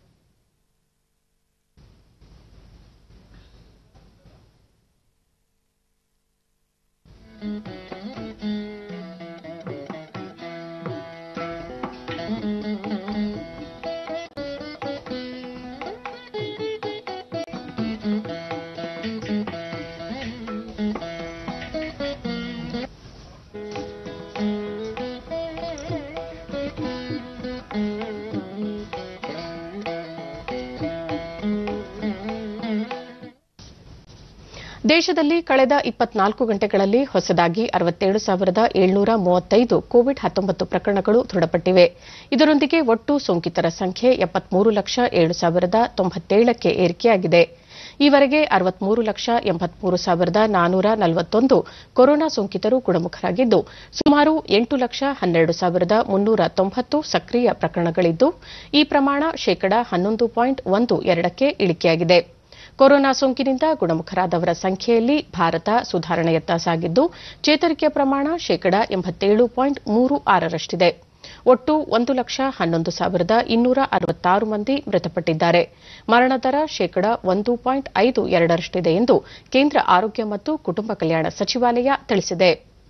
ದೇಶದಲ್ಲಿ ಕಳೆದ ಇಪ್ಪತ್ನಾಲ್ಕು ಗಂಟೆಗಳಲ್ಲಿ ಹೊಸದಾಗಿ ಅರವತ್ತೇಳು ಸಾವಿರದ ಏಳ್ನೂರ ಮೂವತ್ತೈದು ಕೋವಿಡ್ ಹತ್ತೊಂಬತ್ತು ಪ್ರಕರಣಗಳು ದೃಢಪಟ್ಟಿವೆ ಇದರೊಂದಿಗೆ ಒಟ್ಟು ಸೋಂಕಿತರ ಸಂಖ್ಯೆ ಎಪ್ಪತ್ಮೂರು ಲಕ್ಷ ಏಳು ಸಾವಿರದ ತೊಂಬತ್ತೇಳಕ್ಕೆ ಏರಿಕೆಯಾಗಿದೆ ಈವರೆಗೆ ಅರವತ್ಮೂರು ಲಕ್ಷ ಎಂಬತ್ಮೂರು ಸಾವಿರದ ನಾನೂರ ನಲವತ್ತೊಂದು ಕೊರೋನಾ ಸೋಂಕಿತರು ಗುಣಮುಖರಾಗಿದ್ದು ಸುಮಾರು ಎಂಟು ಲಕ್ಷ ಹನ್ನೆರಡು ಸಾವಿರದ ಮುನ್ನೂರ ತೊಂಬತ್ತು ಸಕ್ರಿಯ ಪ್ರಕರಣಗಳಿದ್ದು ಈ ಪ್ರಮಾಣ ಶೇಕಡ ಹನ್ನೊಂದು ಪಾಯಿಂಟ್ ಒಂದು ಎರಡಕ್ಕೆ ಇಳಿಕೆಯಾಗಿದೆ ಕೊರೋನಾ ಸೋಂಕಿನಿಂದ ಗುಣಮುಖರಾದವರ ಸಂಖ್ಯೆಯಲ್ಲಿ ಭಾರತ ಸುಧಾರಣೆಯತ್ತ ಸಾಗಿದ್ದು ಚೇತರಿಕೆಯ ಪ್ರಮಾಣ ಶೇಕಡ ಎಂಬತ್ತೇಳು ಪಾಯಿಂಟ್ ಮೂರು ಆರರಷ್ಟಿದೆ ಒಟ್ಟು ಒಂದು ಲಕ್ಷ ಹನ್ನೊಂದು ಸಾವಿರದ ಇನ್ನೂರ ಅರವತ್ತಾರು ಮಂದಿ ಮೃತಪಟ್ಟಿದ್ದಾರೆ ಮರಣ ದರ ಶೇಕಡ ಒಂದು ಪಾಯಿಂಟ್ ಐದು ಎರಡರಷ್ಟಿದೆ ಎಂದು ಕೇಂದ್ರ ಆರೋಗ್ಯ ಮತ್ತು ಕುಟುಂಬ ಕಲ್ಯಾಣ ಸಚಿವಾಲಯ ತಿಳಿಸಿದೆ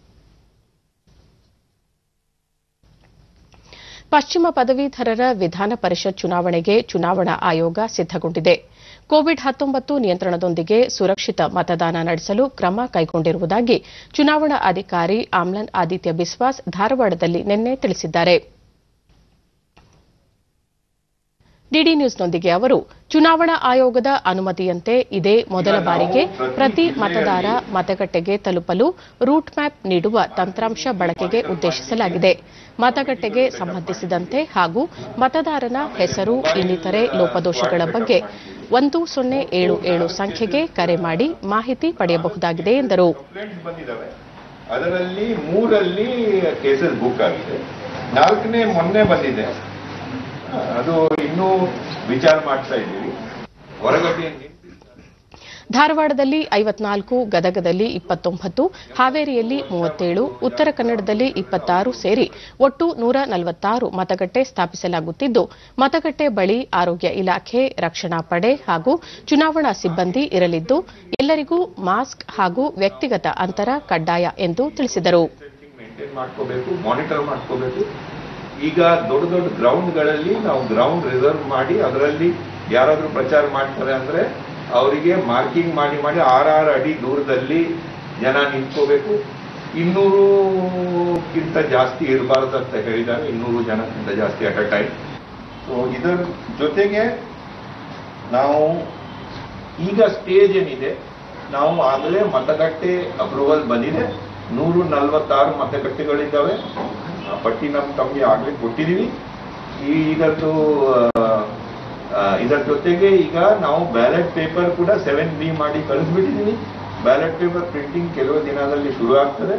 ಪಶ್ಚಿಮ ಪದವೀಧರರ ವಿಧಾನ ಪರಿಷತ್ ಚುನಾವಣೆಗೆ ಚುನಾವಣಾ ಆಯೋಗ ಸಿದ್ದಗೊಂಡಿದೆ ಕೋವಿಡ್ ಹತ್ತೊಂಬತ್ತು ನಿಯಂತ್ರಣದೊಂದಿಗೆ ಸುರಕ್ಷಿತ ಮತದಾನ ನಡೆಸಲು ಕ್ರಮ ಕೈಗೊಂಡಿರುವುದಾಗಿ ಚುನಾವಣಾ ಅಧಿಕಾರಿ ಆಮ್ಲನ್ ಆದಿತ್ಯ ಬಿಸ್ವಾಸ್ ಧಾರವಾಡದಲ್ಲಿ ನಿನ್ನೆ ತಿಳಿಸಿದ್ದಾರೆ ಡಿಡಿ ನ್ಯೂಸ್ನೊಂದಿಗೆ ಅವರು ಚುನಾವಣಾ ಆಯೋಗದ ಅನುಮತಿಯಂತೆ ಇದೇ ಮೊದಲ ಬಾರಿಗೆ ಪ್ರತಿ ಮತದಾರ ಮತಗಟ್ಟೆಗೆ ತಲುಪಲು ರೂಟ್ ಮ್ಯಾಪ್ ನೀಡುವ ತಂತ್ರಾಂಶ ಬಳಕೆಗೆ ಉದ್ದೇಶಿಸಲಾಗಿದೆ ಮತಗಟ್ಟೆಗೆ ಸಂಬಂಧಿಸಿದಂತೆ ಹಾಗೂ ಮತದಾರನ ಹೆಸರು ಇನ್ನಿತರೆ ಲೋಪದೋಷಗಳ ಬಗ್ಗೆ ಒಂದು ಸೊನ್ನೆ ಏಳು ಏಳು ಸಂಖ್ಯೆಗೆ ಕರೆ ಮಾಡಿ ಮಾಹಿತಿ ಪಡೆಯಬಹುದಾಗಿದೆ ಎಂದರು ಕಂಪ್ಲೇಂಟ್ಸ್ ಬಂದಿದ್ದಾವೆ ಅದರಲ್ಲಿ ಮೂರಲ್ಲಿ ಕೇಸಸ್ ಬುಕ್ ಆಗಿದೆ ನಾಲ್ಕನೇ ಮೊನ್ನೆ ಬಂದಿದೆ ಅದು ಇನ್ನೂ ವಿಚಾರ ಮಾಡ್ತಾ ಇದ್ದೀವಿ ಹೊರಗಡೆ ನಿಂತಿರ್ತಾರೆ ಧಾರವಾಡದಲ್ಲಿ ಐವತ್ನಾಲ್ಕು ಗದಗದಲ್ಲಿ ಇಪ್ಪತ್ತೊಂಬತ್ತು ಹಾವೇರಿಯಲ್ಲಿ ಮೂವತ್ತೇಳು ಉತ್ತರ ಕನ್ನಡದಲ್ಲಿ ಇಪ್ಪತ್ತಾರು ಸೇರಿ ಒಟ್ಟು ನೂರ ನಲವತ್ತಾರು ಮತಗಟ್ಟೆ ಸ್ಥಾಪಿಸಲಾಗುತ್ತಿದ್ದು ಮತಗಟ್ಟೆ ಬಳಿ ಆರೋಗ್ಯ ಇಲಾಖೆ ರಕ್ಷಣಾ ಪಡೆ ಹಾಗೂ ಚುನಾವಣಾ ಸಿಬ್ಬಂದಿ ಇರಲಿದ್ದು ಎಲ್ಲರಿಗೂ ಮಾಸ್ಕ್ ಹಾಗೂ ವ್ಯಕ್ತಿಗತ ಅಂತರ ಕಡ್ಡಾಯ ಎಂದು ತಿಳಿಸಿದರು ಮೇಂಟೈನ್ ಮಾಡ್ಕೋಬೇಕು ಮಾನಿಟರ್ ಮಾಡ್ಕೋಬೇಕು ಈಗ ದೊಡ್ಡ ದೊಡ್ಡ ಗ್ರೌಂಡ್ಗಳಲ್ಲಿ ನಾವು ಗ್ರೌಂಡ್ ರಿಸರ್ವ್ ಮಾಡಿ ಅದರಲ್ಲಿ ಯಾರಾದ್ರೂ ಪ್ರಚಾರ ಮಾಡ್ತಾರೆ ಅಂದ್ರೆ ಅವರಿಗೆ ಮಾರ್ಕಿಂಗ್ ಮಾಡಿ ಮಾಡಿ ಆರಾರು ಅಡಿ ದೂರದಲ್ಲಿ ಜನ ನಿಂತ್ಕೋಬೇಕು ಇನ್ನೂರುಕ್ಕಿಂತ ಜಾಸ್ತಿ ಇರಬಾರ್ದು ಅಂತ ಹೇಳಿದ್ದಾರೆ ಇನ್ನೂರು ಜನಕ್ಕಿಂತ ಜಾಸ್ತಿ ಅಟ್ ಅ ಟೈಮ್ ಸೊ ಇದರ ಜೊತೆಗೆ ನಾವು ಈಗ ಸ್ಟೇಜ್ ಏನಿದೆ ನಾವು ಆಗಲೇ ಮತಗಟ್ಟೆ ಅಪ್ರೂವಲ್ ಬಂದಿದೆ ನೂರು ನಲವತ್ತಾರು ಮತಗಟ್ಟೆಗಳಿದ್ದಾವೆ ಆ ಪಟ್ಟಿ ನಮ್ ತಮಗೆ ಆಗ್ಲೇ ಕೊಟ್ಟಿದೀವಿ ಈ ಇದರದ್ದು ಆ, ಇದರ ಜೊತೆಗೆ ಈಗ ನಾವು ಬ್ಯಾಲೆಟ್ ಪೇಪರ್ ಕೂಡ ಸೆವೆನ್ ಬಿ ಮಾಡಿ ಕಳಿಸ್ಬಿಟ್ಟಿದೀವಿ ಬ್ಯಾಲೆಟ್ ಪೇಪರ್ ಪ್ರಿಂಟಿಂಗ್ ಕೆಲವು ದಿನದಲ್ಲಿ ಶುರು ಆಗ್ತದೆ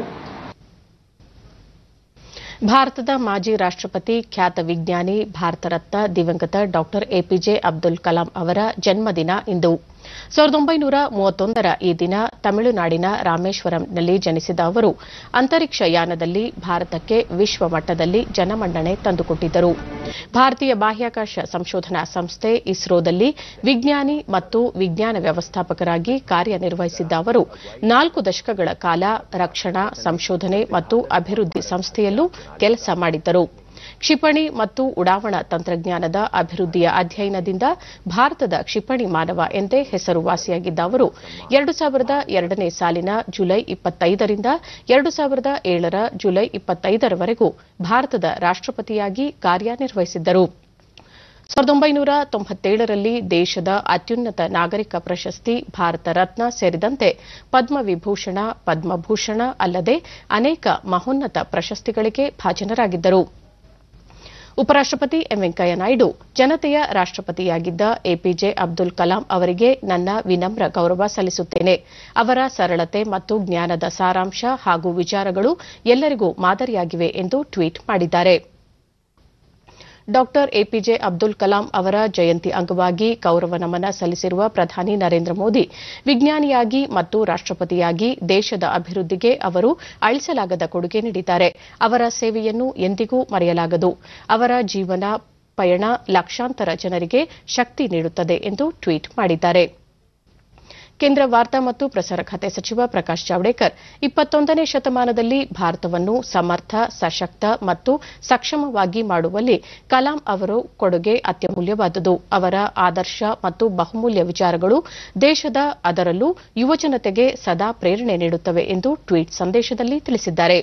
ಭಾರತದ ಮಾಜಿ ರಾಷ್ಟಪತಿ ಖ್ಯಾತ ವಿಜ್ಞಾನಿ ಭಾರತ ರತ್ನ ದಿವಂಗತ ಡಾ ಎಪಿಜೆ ಅಬ್ದುಲ್ ಕಲಾಂ ಅವರ ಜನ್ಮದಿನ ಇಂದು ಸಾವಿರದ ಒಂಬೈನೂರ ಮೂವತ್ತೊಂದರ ಈ ದಿನ ತಮಿಳುನಾಡಿನ ರಾಮೇಶ್ವರಂನಲ್ಲಿ ಜನಿಸಿದ ಅವರು ಅಂತರಿಕ್ಷ ಯಾನದಲ್ಲಿ ಭಾರತಕ್ಕೆ ವಿಶ್ವ ಮಟ್ಟದಲ್ಲಿ ಜನಮನ್ನಣೆ ತಂದುಕೊಟ್ಟಿದ್ದರು ಭಾರತೀಯ ಬಾಹ್ಯಾಕಾಶ ಸಂಶೋಧನಾ ಸಂಸ್ಥೆ ಇಸ್ರೋದಲ್ಲಿ ವಿಜ್ಞಾನಿ ಮತ್ತು ವಿಜ್ಞಾನ ವ್ಯವಸ್ಥಾಪಕರಾಗಿ ಕಾರ್ಯನಿರ್ವಹಿಸಿದ್ದ ಅವರು ನಾಲ್ಕು ದಶಕಗಳ ಕಾಲ ರಕ್ಷಣಾ ಸಂಶೋಧನೆ ಮತ್ತು ಅಭಿವೃದ್ಧಿ ಸಂಸ್ಥೆಯಲ್ಲೂ ಕೆಲಸ ಮಾಡಿದ್ದರು ಕ್ಷಿಪಣಿ ಮತ್ತು ಉಡಾವಣಾ ತಂತ್ರಜ್ಞಾನದ ಅಭಿವೃದ್ಧಿಯ ಅಧ್ಯಯನದಿಂದ ಭಾರತದ ಕ್ಷಿಪಣಿ ಮಾನವ ಎಂದೇ ಹೆಸರುವಾಸಿಯಾಗಿದ್ದ ಅವರು ಎರಡು ಸಾವಿರದ ಎರಡನೇ ಸಾಲಿನ ಜುಲೈ ಇಪ್ಪತ್ತೈದರಿಂದ ಎರಡು ಸಾವಿರದ ಏಳರ ಜುಲೈ ಇಪ್ಪತ್ತೈದರವರೆಗೂ ಭಾರತದ ರಾಷ್ಟಪತಿಯಾಗಿ ಕಾರ್ಯನಿರ್ವಹಿಸಿದ್ದರು ಸಾವಿರದ ಒಂಬೈನೂರ ತೊಂಬತ್ತೇಳರಲ್ಲಿ ದೇಶದ ಅತ್ಯುನ್ನತ ನಾಗರಿಕ ಪ್ರಶಸ್ತಿ ಭಾರತ ರತ್ನ ಸೇರಿದಂತೆ ಪದ್ಮವಿಭೂಷಣ ಪದ್ಮಭೂಷಣ ಅಲ್ಲದೆ ಅನೇಕ ಮಹೋನ್ನತ ಪ್ರಶಸ್ತಿಗಳಿಗೆ ಭಾಜನರಾಗಿದ್ದರು ಉಪರಾಷ್ಟಪತಿ ಎಂ ವೆಂಕಯ್ಯ ನಾಯ್ಡು ಜನತೆಯ ರಾಷ್ಟಪತಿಯಾಗಿದ್ದ ಎಪಿಜೆ ಅಬ್ದುಲ್ ಕಲಾಂ ಅವರಿಗೆ ನನ್ನ ವಿನಮ್ರ ಗೌರವ ಸಲ್ಲಿಸುತ್ತೇನೆ ಅವರ ಸರಳತೆ ಮತ್ತು ಜ್ಞಾನದ ಸಾರಾಂಶ ಹಾಗೂ ವಿಚಾರಗಳು ಎಲ್ಲರಿಗೂ ಮಾದರಿಯಾಗಿವೆ ಎಂದು ಟ್ವೀಟ್ ಮಾಡಿದ್ದಾರೆ ಡಾಕ್ಟರ್ ಎಪಿಜೆ ಅಬ್ದುಲ್ ಕಲಾಂ ಅವರ ಜಯಂತಿ ಅಂಗವಾಗಿ ಗೌರವ ನಮನ ಸಲ್ಲಿಸಿರುವ ಪ್ರಧಾನಿ ನರೇಂದ್ರ ಮೋದಿ ವಿಜ್ಞಾನಿಯಾಗಿ ಮತ್ತು ರಾಷ್ಟಪತಿಯಾಗಿ ದೇಶದ ಅಭಿವೃದ್ಧಿಗೆ ಅವರು ಅಳಿಸಲಾಗದ ಕೊಡುಗೆ ನೀಡಿದ್ದಾರೆ ಅವರ ಸೇವೆಯನ್ನು ಎಂದಿಗೂ ಮರೆಯಲಾಗದು ಅವರ ಜೀವನ ಪಯಣ ಲಕ್ಷಾಂತರ ಜನರಿಗೆ ಶಕ್ತಿ ನೀಡುತ್ತದೆ ಎಂದು ಟ್ವೀಟ್ ಮಾಡಿದ್ದಾರೆ ಕೇಂದ್ರ ವಾರ್ತಾ ಮತ್ತು ಪ್ರಸಾರ ಖಾತೆ ಸಚಿವ ಪ್ರಕಾಶ್ ಜಾವಡೇಕರ್ ಇಪ್ಪತ್ತೊಂದನೇ ಶತಮಾನದಲ್ಲಿ ಭಾರತವನ್ನು ಸಮರ್ಥ ಸಶಕ್ತ ಮತ್ತು ಸಕ್ಷಮವಾಗಿ ಮಾಡುವಲ್ಲಿ ಕಲಾಂ ಅವರ ಕೊಡುಗೆ ಅತ್ಯಮೂಲ್ಯವಾದುದು ಅವರ ಆದರ್ಶ ಮತ್ತು ಬಹುಮೂಲ್ಯ ವಿಚಾರಗಳು ದೇಶದ ಅದರಲ್ಲೂ ಯುವಜನತೆಗೆ ಸದಾ ಪ್ರೇರಣೆ ನೀಡುತ್ತವೆ ಎಂದು ಟ್ವೀಟ್ ಸಂದೇಶದಲ್ಲಿ ತಿಳಿಸಿದ್ದಾರೆ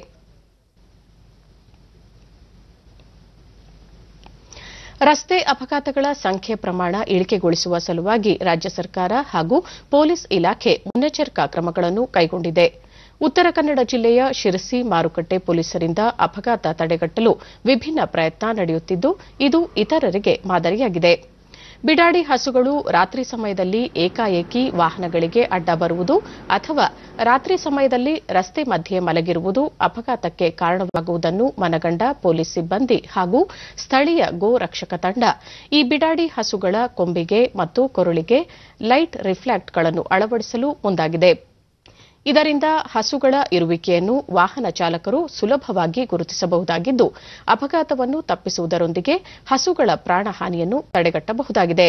ರಸ್ತೆ ಅಪಘಾತಗಳ ಸಂಖ್ಯೆ ಪ್ರಮಾಣ ಇಳಿಕೆಗೊಳಿಸುವ ಸಲುವಾಗಿ ರಾಜ್ಯ ಸರ್ಕಾರ ಹಾಗೂ ಪೊಲೀಸ್ ಇಲಾಖೆ ಮುನ್ನೆಚ್ಚರಿಕಾ ಕ್ರಮಗಳನ್ನು ಕೈಗೊಂಡಿದೆ ಉತ್ತರ ಕನ್ನಡ ಜಿಲ್ಲೆಯ ಶಿರಸಿ ಮಾರುಕಟ್ಟೆ ಪೊಲೀಸರಿಂದ ಅಪಘಾತ ತಡೆಗಟ್ಟಲು ವಿಭಿನ್ನ ಪ್ರಯತ್ನ ನಡೆಯುತ್ತಿದ್ದು ಇದು ಇತರರಿಗೆ ಮಾದರಿಯಾಗಿದೆ ಬಿಡಾಡಿ ಹಸುಗಳು ರಾತ್ರಿ ಸಮಯದಲ್ಲಿ ಏಕಾಏಕಿ ವಾಹನಗಳಿಗೆ ಅಡ್ಡ ಬರುವುದು ಅಥವಾ ರಾತ್ರಿ ಸಮಯದಲ್ಲಿ ರಸ್ತೆ ಮಧ್ಯೆ ಮಲಗಿರುವುದು ಅಪಘಾತಕ್ಕೆ ಕಾರಣವಾಗುವುದನ್ನು ಮನಗಂಡ ಪೊಲೀಸ್ ಸಿಬ್ಬಂದಿ ಹಾಗೂ ಸ್ಥಳೀಯ ಗೋ ರಕ್ಷಕ ತಂಡ ಈ ಬಿಡಾಡಿ ಹಸುಗಳ ಕೊಂಬಿಗೆ ಮತ್ತು ಕೊರಳಿಗೆ ಲೈಟ್ ರಿಫ್ಲೆಕ್ಟ್ಗಳನ್ನು ಅಳವಡಿಸಲು ಮುಂದಾಗಿದೆ ಇದರಿಂದ ಹಸುಗಳ ಇರುವಿಕೆಯನ್ನು ವಾಹನ ಚಾಲಕರು ಸುಲಭವಾಗಿ ಗುರುತಿಸಬಹುದಾಗಿದ್ದು ಅಪಘಾತವನ್ನು ತಪ್ಪಿಸುವುದರೊಂದಿಗೆ ಹಸುಗಳ ಪ್ರಾಣಹಾನಿಯನ್ನು ತಡೆಗಟ್ಟಬಹುದಾಗಿದೆ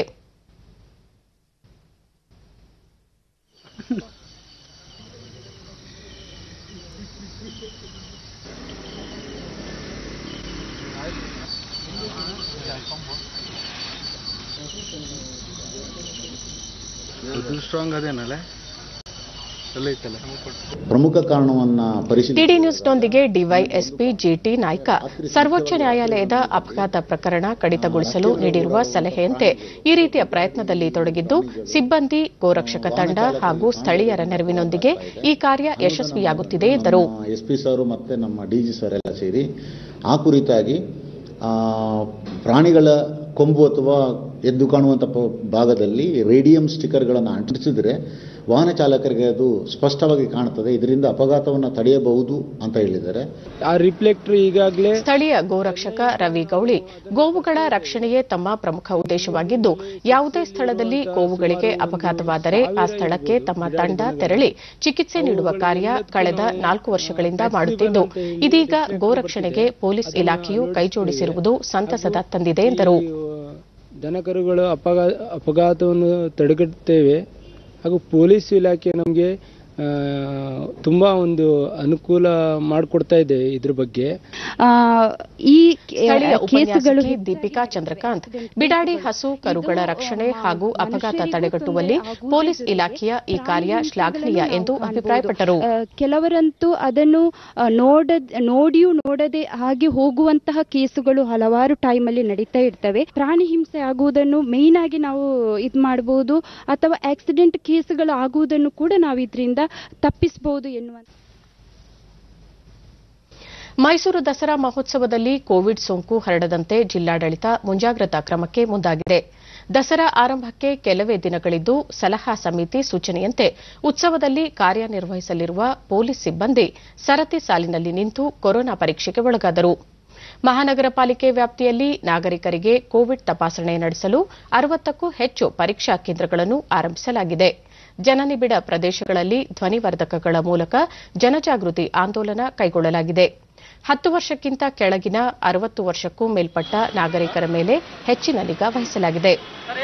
ಸ್ಟ್ರಾಂಗ್ ಅದೇನಲ್ಲ ಎಲ್ಲ ಐತಲ್ಲ ಪ್ರಮುಖ ಕಾರಣವನ್ನ ಪರಿಶೀಲಿಸಿ ಡಿಡಿ ನ್ಯೂಸ್ನೊಂದಿಗೆ ಡಿವೈಎಸ್ಪಿ ಜಿಟಿ ನಾಯ್ಕ ಸರ್ವೋಚ್ಚ ನ್ಯಾಯಾಲಯದ ಅಪಘಾತ ಪ್ರಕರಣ ಕಡಿತಗೊಳಿಸಲು ನೀಡಿರುವ ಸಲಹೆಯಂತೆ ಈ ರೀತಿಯ ಪ್ರಯತ್ನದಲ್ಲಿ ತೊಡಗಿದ್ದು ಸಿಬ್ಬಂದಿ ಗೋರಕ್ಷಕ ತಂಡ ಹಾಗೂ ಸ್ಥಳೀಯರ ನೆರವಿನೊಂದಿಗೆ ಈ ಕಾರ್ಯ ಯಶಸ್ವಿಯಾಗುತ್ತಿದೆ ಎಂದರು ಎಸ್ ಪಿ ಸರ್ ಮತ್ತೆ ನಮ್ಮ ಡಿ ಜಿ ಸರ್ ಎಲ್ಲ ಸೇರಿ ಆ ಕುರಿತಾಗಿ ಆ, ಪ್ರಾಣಿಗಳ ಕೊಂಬು ಅಥವಾ ಎದ್ದು ಕಾಣುವಂಥ ಪ- ಭಾಗದಲ್ಲಿ ರೇಡಿಯಂ ಸ್ಟಿಕ್ಕರ್ಗಳನ್ನು ಅಂಟಿಸಿದರೆ ವಾಹನ ಚಾಲಕರಿಗೆ ಅದು ಸ್ಪಷ್ಟವಾಗಿ ಕಾಣುತ್ತದೆ ಇದರಿಂದ ಅಪಘಾತವನ್ನು ತಡೆಯಬಹುದು ಅಂತ ಹೇಳಿದ್ದಾರೆ ಆ ರಿಫ್ಲೆಕ್ಟರ್ ಈಗಾಗಲೇ ಸ್ಥಳೀಯ ಗೋರಕ್ಷಕ ರವಿ ಗೌಳಿ ಗೋವುಗಳ ರಕ್ಷಣೆಯೇ ತಮ್ಮ ಪ್ರಮುಖ ಉದ್ದೇಶವಾಗಿದ್ದು ಯಾವುದೇ ಸ್ಥಳದಲ್ಲಿ ಗೋವುಗಳಿಗೆ ಅಪಘಾತವಾದರೆ ಆ ಸ್ಥಳಕ್ಕೆ ತಮ್ಮ ತಂಡ ತೆರಳಿ ಚಿಕಿತ್ಸೆ ನೀಡುವ ಕಾರ್ಯ ಕಳೆದ ನಾಲ್ಕು ವರ್ಷಗಳಿಂದ ಮಾಡುತ್ತಿದ್ದು ಇದೀಗ ಗೋರಕ್ಷಣೆಗೆ ಪೊಲೀಸ್ ಇಲಾಖೆಯು ಕೈಜೋಡಿಸಿರುವುದು ಸಂತಸದ ತಂದಿದೆ ಎಂದರು ದನಕರುಗಳು ಅಪಘಾ ಅಪಘಾತವನ್ನು ತಡೆಗಟ್ಟುತ್ತೇವೆ ಹಾಗೂ ಪೊಲೀಸ್ ಇಲಾಖೆ ನಮಗೆ ತುಂಬ ಒಂದು ಅನುಕೂಲ ಮಾಡಿಕೊಡ್ತಾ ಇದೆ ಇದ್ರ ಬಗ್ಗೆ ಆ, ಈ ಸ್ಥಳೀಯ ಕೇಸುಗಳು ಉಪನ್ಯಾಸಕಿ ದೀಪಿಕಾ ಚಂದ್ರಕಾಂತ್ ಬಿಡಾಡಿ ಹಸು ಕರುಗಳ ರಕ್ಷಣೆ ಹಾಗೂ ಅಪಘಾತ ತಡೆಗಟ್ಟುವಲ್ಲಿ ಪೊಲೀಸ್ ಇಲಾಖೆಯ ಈ ಕಾರ್ಯ ಶ್ಲಾಘನೀಯ ಎಂದು ಅಭಿಪ್ರಾಯಪಟ್ಟರು ಆ, ಕೆಲವರಂತೂ ಅದನ್ನು ಆ, ನೋಡದ್ ನೋಡಿಯೂ ನೋಡದೆ ಹಾಗೆ ಹೋಗುವಂತಹ ಕೇಸುಗಳು ಹಲವಾರು ಟೈಮಲ್ಲಿ ನಡೀತಾ ಇರ್ತವೆ ಪ್ರಾಣಿ ಹಿಂಸೆ ಆಗುವುದನ್ನು ಮೇಯ್ನ್ ಆಗಿ ನಾವು ಇದು ಮಾಡಬಹುದು ಅಥವಾ ಆಕ್ಸಿಡೆಂಟ್ ಕೇಸುಗಳು ಆಗುವುದನ್ನು ಕೂಡ ನಾವು ಇದರಿಂದ ತಪ್ಪಿಸಬಹುದು ಎನ್ನುವ ಮೈಸೂರು ದಸರಾ ಮಹೋತ್ಸವದಲ್ಲಿ ಕೋವಿಡ್ ಸೋಂಕು ಹರಡದಂತೆ ಜಿಲ್ಲಾಡಳಿತ ಮುಂಜಾಗ್ರತಾ ಕ್ರಮಕ್ಕೆ ಮುಂದಾಗಿದೆ ದಸರಾ ಆರಂಭಕ್ಕೆ ಕೆಲವೇ ದಿನಗಳಿದ್ದು ಸಲಹಾ ಸಮಿತಿ ಸೂಚನೆಯಂತೆ ಉತ್ಸವದಲ್ಲಿ ಕಾರ್ಯನಿರ್ವಹಿಸಲಿರುವ ಪೊಲೀಸ್ ಸಿಬ್ಬಂದಿ ಸರತಿ ಸಾಲಿನಲ್ಲಿ ನಿಂತು ಕೊರೋನಾ ಪರೀಕ್ಷೆಗೆ ಒಳಗಾದರು ಮಹಾನಗರ ಪಾಲಿಕೆ ವ್ಯಾಪ್ತಿಯಲ್ಲಿ ನಾಗರಿಕರಿಗೆ ಕೋವಿಡ್ ತಪಾಸಣೆ ನಡೆಸಲು ಅರವತ್ತಕ್ಕೂ ಹೆಚ್ಚು ಪರೀಕ್ಷಾ ಕೇಂದ್ರಗಳನ್ನು ಆರಂಭಿಸಲಾಗಿದೆ ಜನನಿಬಿಡ ಪ್ರದೇಶಗಳಲ್ಲಿ ಧ್ವನಿವರ್ಧಕಗಳ ಮೂಲಕ ಜನಜಾಗೃತಿ ಆಂದೋಲನ ಕೈಗೊಳ್ಳಲಾಗಿದೆ ಹತ್ತು ವರ್ಷಕ್ಕಿಂತ ಕೆಳಗಿನ ಅರವತ್ತು ವರ್ಷಕ್ಕೂ ಮೇಲ್ಪಟ್ಟ ನಾಗರಿಕರ ಮೇಲೆ ಹೆಚ್ಚಿನ ನಿಗಾ ವಹಿಸಲಾಗಿದೆ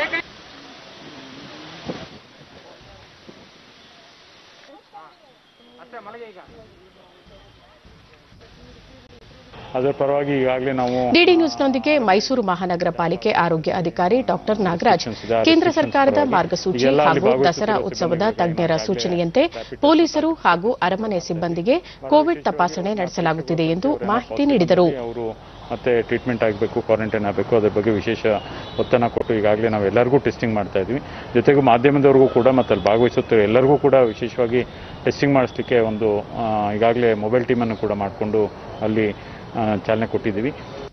ಅದರ ಪರವಾಗಿ ಈಗಾಗಲೇ ನಾವು ಡಿಡಿ ನ್ಯೂಸ್ನೊಂದಿಗೆ ಮೈಸೂರು ಮಹಾನಗರ ಪಾಲಿಕೆ ಆರೋಗ್ಯ ಅಧಿಕಾರಿ ಡಾಕ್ಟರ್ ನಾಗರಾಜ್ ಕೇಂದ್ರ ಸರ್ಕಾರದ ಮಾರ್ಗಸೂಚಿ ಹಾಗೂ ದಸರಾ ಉತ್ಸವದ ತಜ್ಞರ ಸೂಚನೆಯಂತೆ ಪೊಲೀಸರು ಹಾಗೂ ಅರಮನೆ ಸಿಬ್ಬಂದಿಗೆ ಕೋವಿಡ್ ತಪಾಸಣೆ ನಡೆಸಲಾಗುತ್ತಿದೆ ಎಂದು ಮಾಹಿತಿ ನೀಡಿದರು ಅವರು ಮತ್ತೆ ಟ್ರೀಟ್ಮೆಂಟ್ ಆಗಬೇಕು ಕ್ವಾರಂಟೈನ್ ಆಗಬೇಕು ಅದ್ರ ಬಗ್ಗೆ ವಿಶೇಷ ಒತ್ತನ್ನು ಕೊಟ್ಟು ಈಗಾಗಲೇ ನಾವು ಎಲ್ಲರಿಗೂ ಟೆಸ್ಟಿಂಗ್ ಮಾಡ್ತಾ ಇದ್ವಿ ಜೊತೆಗೆ ಮಾಧ್ಯಮದವ್ರಿಗೂ ಕೂಡ ಮತ್ತು ಅಲ್ಲಿ ಭಾಗವಹಿಸುತ್ತಿರೋ ಎಲ್ಲರಿಗೂ ಕೂಡ ವಿಶೇಷವಾಗಿ ಟೆಸ್ಟಿಂಗ್ ಮಾಡಿಸ್ಲಿಕ್ಕೆ ಒಂದು ಆ, ಈಗಾಗಲೇ ಮೊಬೈಲ್ ಟೀಮನ್ನು ಕೂಡ ಮಾಡಿಕೊಂಡು ಅಲ್ಲಿ ಆ, ಚಾಲನೆ ಕೊಟ್ಟಿದ್ದೀವಿ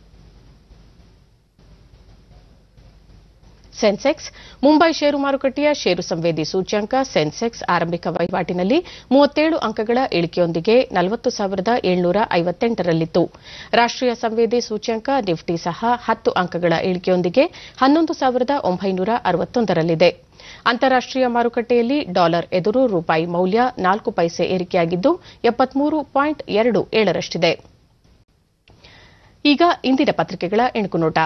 ಸೆನ್ಸೆಕ್ಸ್ ಮುಂಬೈ ಷೇರು ಮಾರುಕಟ್ಟೆಯ ಷೇರು ಸಂವೇದಿ ಸೂಚ್ಯಂಕ ಸೆನ್ಸೆಕ್ಸ್ ಆರಂಭಿಕ ವಹಿವಾಟಿನಲ್ಲಿ ಮೂವತ್ತೇಳು ಅಂಕಗಳ ಇಳಿಕೆಯೊಂದಿಗೆ ನಲವತ್ತು ಸಾವಿರದ ಏಳ್ನೂರ ಐವತ್ತೆಂಟರಲ್ಲಿತ್ತು ರಾಷ್ಟೀಯ ಸಂವೇದಿ ಸೂಚ್ಯಂಕ ನಿಫ್ಟಿ ಸಹ ಹತ್ತು ಅಂಕಗಳ ಇಳಿಕೆಯೊಂದಿಗೆ ಹನ್ನೊಂದು ಸಾವಿರದ ಒಂಬೈನೂರ ಅರವತ್ತೊಂದರಲ್ಲಿದೆ ಅಂತಾರಾಷ್ಟೀಯ ಮಾರುಕಟ್ಟೆಯಲ್ಲಿ ಡಾಲರ್ ಎದುರು ರೂಪಾಯಿ ಮೌಲ್ಯ ನಾಲ್ಕು ಪೈಸೆ ಏರಿಕೆಯಾಗಿದ್ದು ಎಪ್ಪತ್ಮೂರು ಪಾಯಿಂಟ್ ಎರಡು ಏಳರಷ್ಟಿದೆ ಈಗ ಇಂದಿನ ಪತ್ರಿಕೆಗಳ ಎಣುಕು ನೋಟ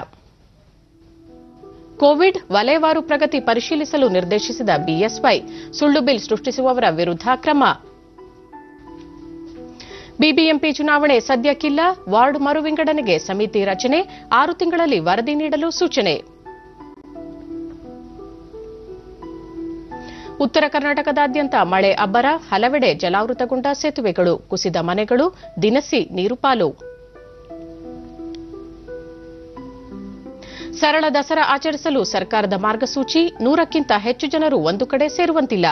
ಕೋವಿಡ್ ವಲಯವಾರು ಪ್ರಗತಿ ಪರಿಶೀಲಿಸಲು ನಿರ್ದೇಶಿಸಿದ ಬಿಎಸ್ವೈ ಸುಳ್ಳು ಬಿಲ್ ಸೃಷ್ಟಿಸುವವರ ವಿರುದ್ಧ ಕ್ರಮ ಬಿಬಿಎಂಪಿ ಚುನಾವಣೆ ಸದ್ಯಕ್ಕಿಲ್ಲ ವಾರ್ಡ್ ಮರು ವಿಂಗಡಣೆಗೆ ಸಮಿತಿ ರಚನೆ ಆರು ತಿಂಗಳಲ್ಲಿ ವರದಿ ನೀಡಲು ಸೂಚನೆ ಉತ್ತರ ಕರ್ನಾಟಕದಾದ್ಯಂತ ಮಳೆ ಅಬ್ಬರ ಹಲವೆಡೆ ಜಲಾವೃತಗೊಂಡ ಸೇತುವೆಗಳು ಕುಸಿದ ಮನೆಗಳು ದಿನಸಿ ನೀರು ಪಾಲು ಸರಳ ದಸರಾ ಆಚರಿಸಲು ಸರ್ಕಾರದ ಮಾರ್ಗಸೂಚಿ ನೂರಕ್ಕಿಂತ ಹೆಚ್ಚು ಜನರು ಒಂದು ಕಡೆ ಸೇರುವಂತಿಲ್ಲ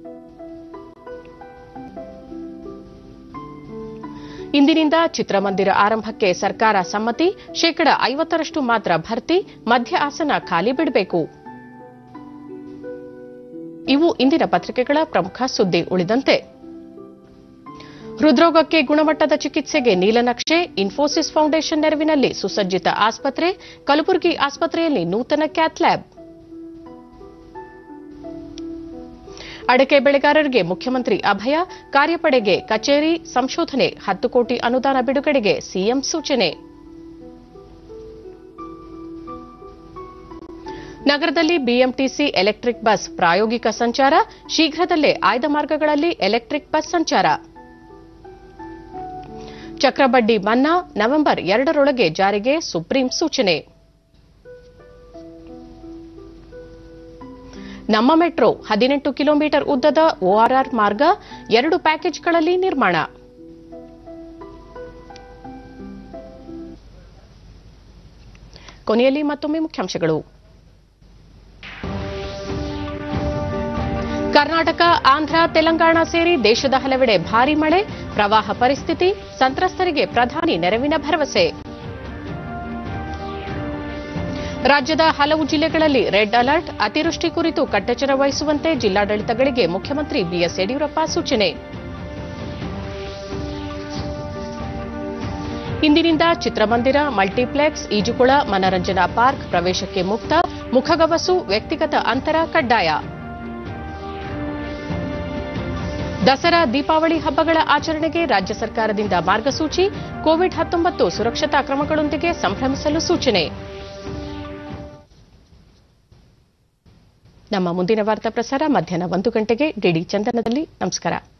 ಇಂದಿನಿಂದ ಚಿತ್ರಮಂದಿರ ಆರಂಭಕ್ಕೆ ಸರ್ಕಾರ ಸಮ್ಮತಿ ಶೇಕಡ ಐವತ್ತರಷ್ಟು ಮಾತ್ರ ಭರ್ತಿ ಮಧ್ಯ ಆಸನ ಖಾಲಿ ಬಿಡಬೇಕು ಇವು ಇಂದಿನ ಪತ್ರಿಕೆಗಳ ಪ್ರಮುಖ ಸುದ್ದಿ ಉಳಿದಂತೆ ಹೃದ್ರೋಗಕ್ಕೆ ಗುಣಮಟ್ಟದ ಚಿಕಿತ್ಸೆಗೆ ನೀಲನಕ್ಷೆ ಇನ್ಫೋಸಿಸ್ ಫೌಂಡೇಶನ್ ನೆರವಿನಲ್ಲಿ ಸುಸಜ್ಜಿತ ಆಸ್ಪತ್ರೆ ಕಲಬುರಗಿ ಆಸ್ಪತ್ರೆಯಲ್ಲಿ ನೂತನ ಕ್ಯಾತ್ ಲ್ಯಾಬ್ ಅಡಕೆ ಬೆಳೆಗಾರರಿಗೆ ಮುಖ್ಯಮಂತ್ರಿ ಅಭಯ ಕಾರ್ಯಪಡೆಗೆ ಕಚೇರಿ ಸಂಶೋಧನೆ ಹತ್ತು ಕೋಟಿ ಅನುದಾನ ಬಿಡುಗಡೆಗೆ ಸಿಎಂ ಸೂಚನೆ ನಗರದಲ್ಲಿ ಬಿಎಂಟಿಸಿ ಎಲೆಕ್ಟ್ರಿಕ್ ಬಸ್ ಪ್ರಾಯೋಗಿಕ ಸಂಚಾರ ಶೀಘ್ರದಲ್ಲೇ ಆಯ್ದ ಮಾರ್ಗಗಳಲ್ಲಿ ಎಲೆಕ್ಟ್ರಿಕ್ ಬಸ್ ಸಂಚಾರ ಚಕ್ರಬಡ್ಡಿ ಮನ್ನಾ ನವೆಂಬರ್ ಎರಡರೊಳಗೆ ಜಾರಿಗೆ ಸುಪ್ರೀಂ ಸೂಚನೆ ನಮ್ಮ ಮೆಟ್ರೋ ಹದಿನೆಂಟು ಕಿಲೋಮೀಟರ್ ಉದ್ದದ ಓಆರ್ಆರ್ ಮಾರ್ಗ ಎರಡು ಪ್ಯಾಕೇಜ್ಗಳಲ್ಲಿ ನಿರ್ಮಾಣ ಕೊನೆಯಲ್ಲಿ ಮತ್ತೊಮ್ಮೆ ಮುಖ್ಯಾಂಶಗಳು ಕರ್ನಾಟಕ ಆಂಧ್ರ ತೆಲಂಗಾಣ ಸೇರಿ ದೇಶದ ಹಲವೆಡೆ ಭಾರೀ ಮಳೆ ಪ್ರವಾಹ ಪರಿಸ್ಥಿತಿ ಸಂತ್ರಸ್ತರಿಗೆ ಪ್ರಧಾನಿ ನೆರವಿನ ಭರವಸೆ ರಾಜ್ಯದ ಹಲವು ಜಿಲ್ಲೆಗಳಲ್ಲಿ ರೆಡ್ ಅಲರ್ಟ್ ಅತಿವೃಷ್ಟಿ ಕುರಿತು ಕಟ್ಟೆಚ್ಚರ ವಹಿಸುವಂತೆ ಜಿಲ್ಲಾಡಳಿತಗಳಿಗೆ ಮುಖ್ಯಮಂತ್ರಿ ಬಿಎಸ್ ಯಡಿಯೂರಪ್ಪ ಸೂಚನೆ ಇಂದಿನಿಂದ ಚಿತ್ರಮಂದಿರ ಮಲ್ಟಿಪ್ಲೆಕ್ಸ್ ಈಜುಕೊಳ ಮನರಂಜನಾ ಪಾರ್ಕ್ ಪ್ರವೇಶಕ್ಕೆ ಮುಕ್ತ ಮುಖಗವಸು ವ್ಯಕ್ತಿಗತ ಅಂತರ ಕಡ್ಡಾಯ ದಸರಾ ದೀಪಾವಳಿ ಹಬ್ಬಗಳ ಆಚರಣೆಗೆ ರಾಜ್ಯ ಸರ್ಕಾರದಿಂದ ಮಾರ್ಗಸೂಚಿ ಕೋವಿಡ್ ಹತ್ತೊಂಬತ್ತು ಸುರಕ್ಷತಾ ಕ್ರಮಗಳೊಂದಿಗೆ ಸಂಭ್ರಮಿಸಲು ಸೂಚನೆ ನಮ್ಮ ಮುಂದಿನ ವಾರ್ತಾ ಪ್ರಸಾರ ಮಧ್ಯಾಹ್ನ ಒಂದು ಗಂಟೆಗೆ ಡಿಡಿ ಚಂದನದಲ್ಲಿ ನಮಸ್ಕಾರ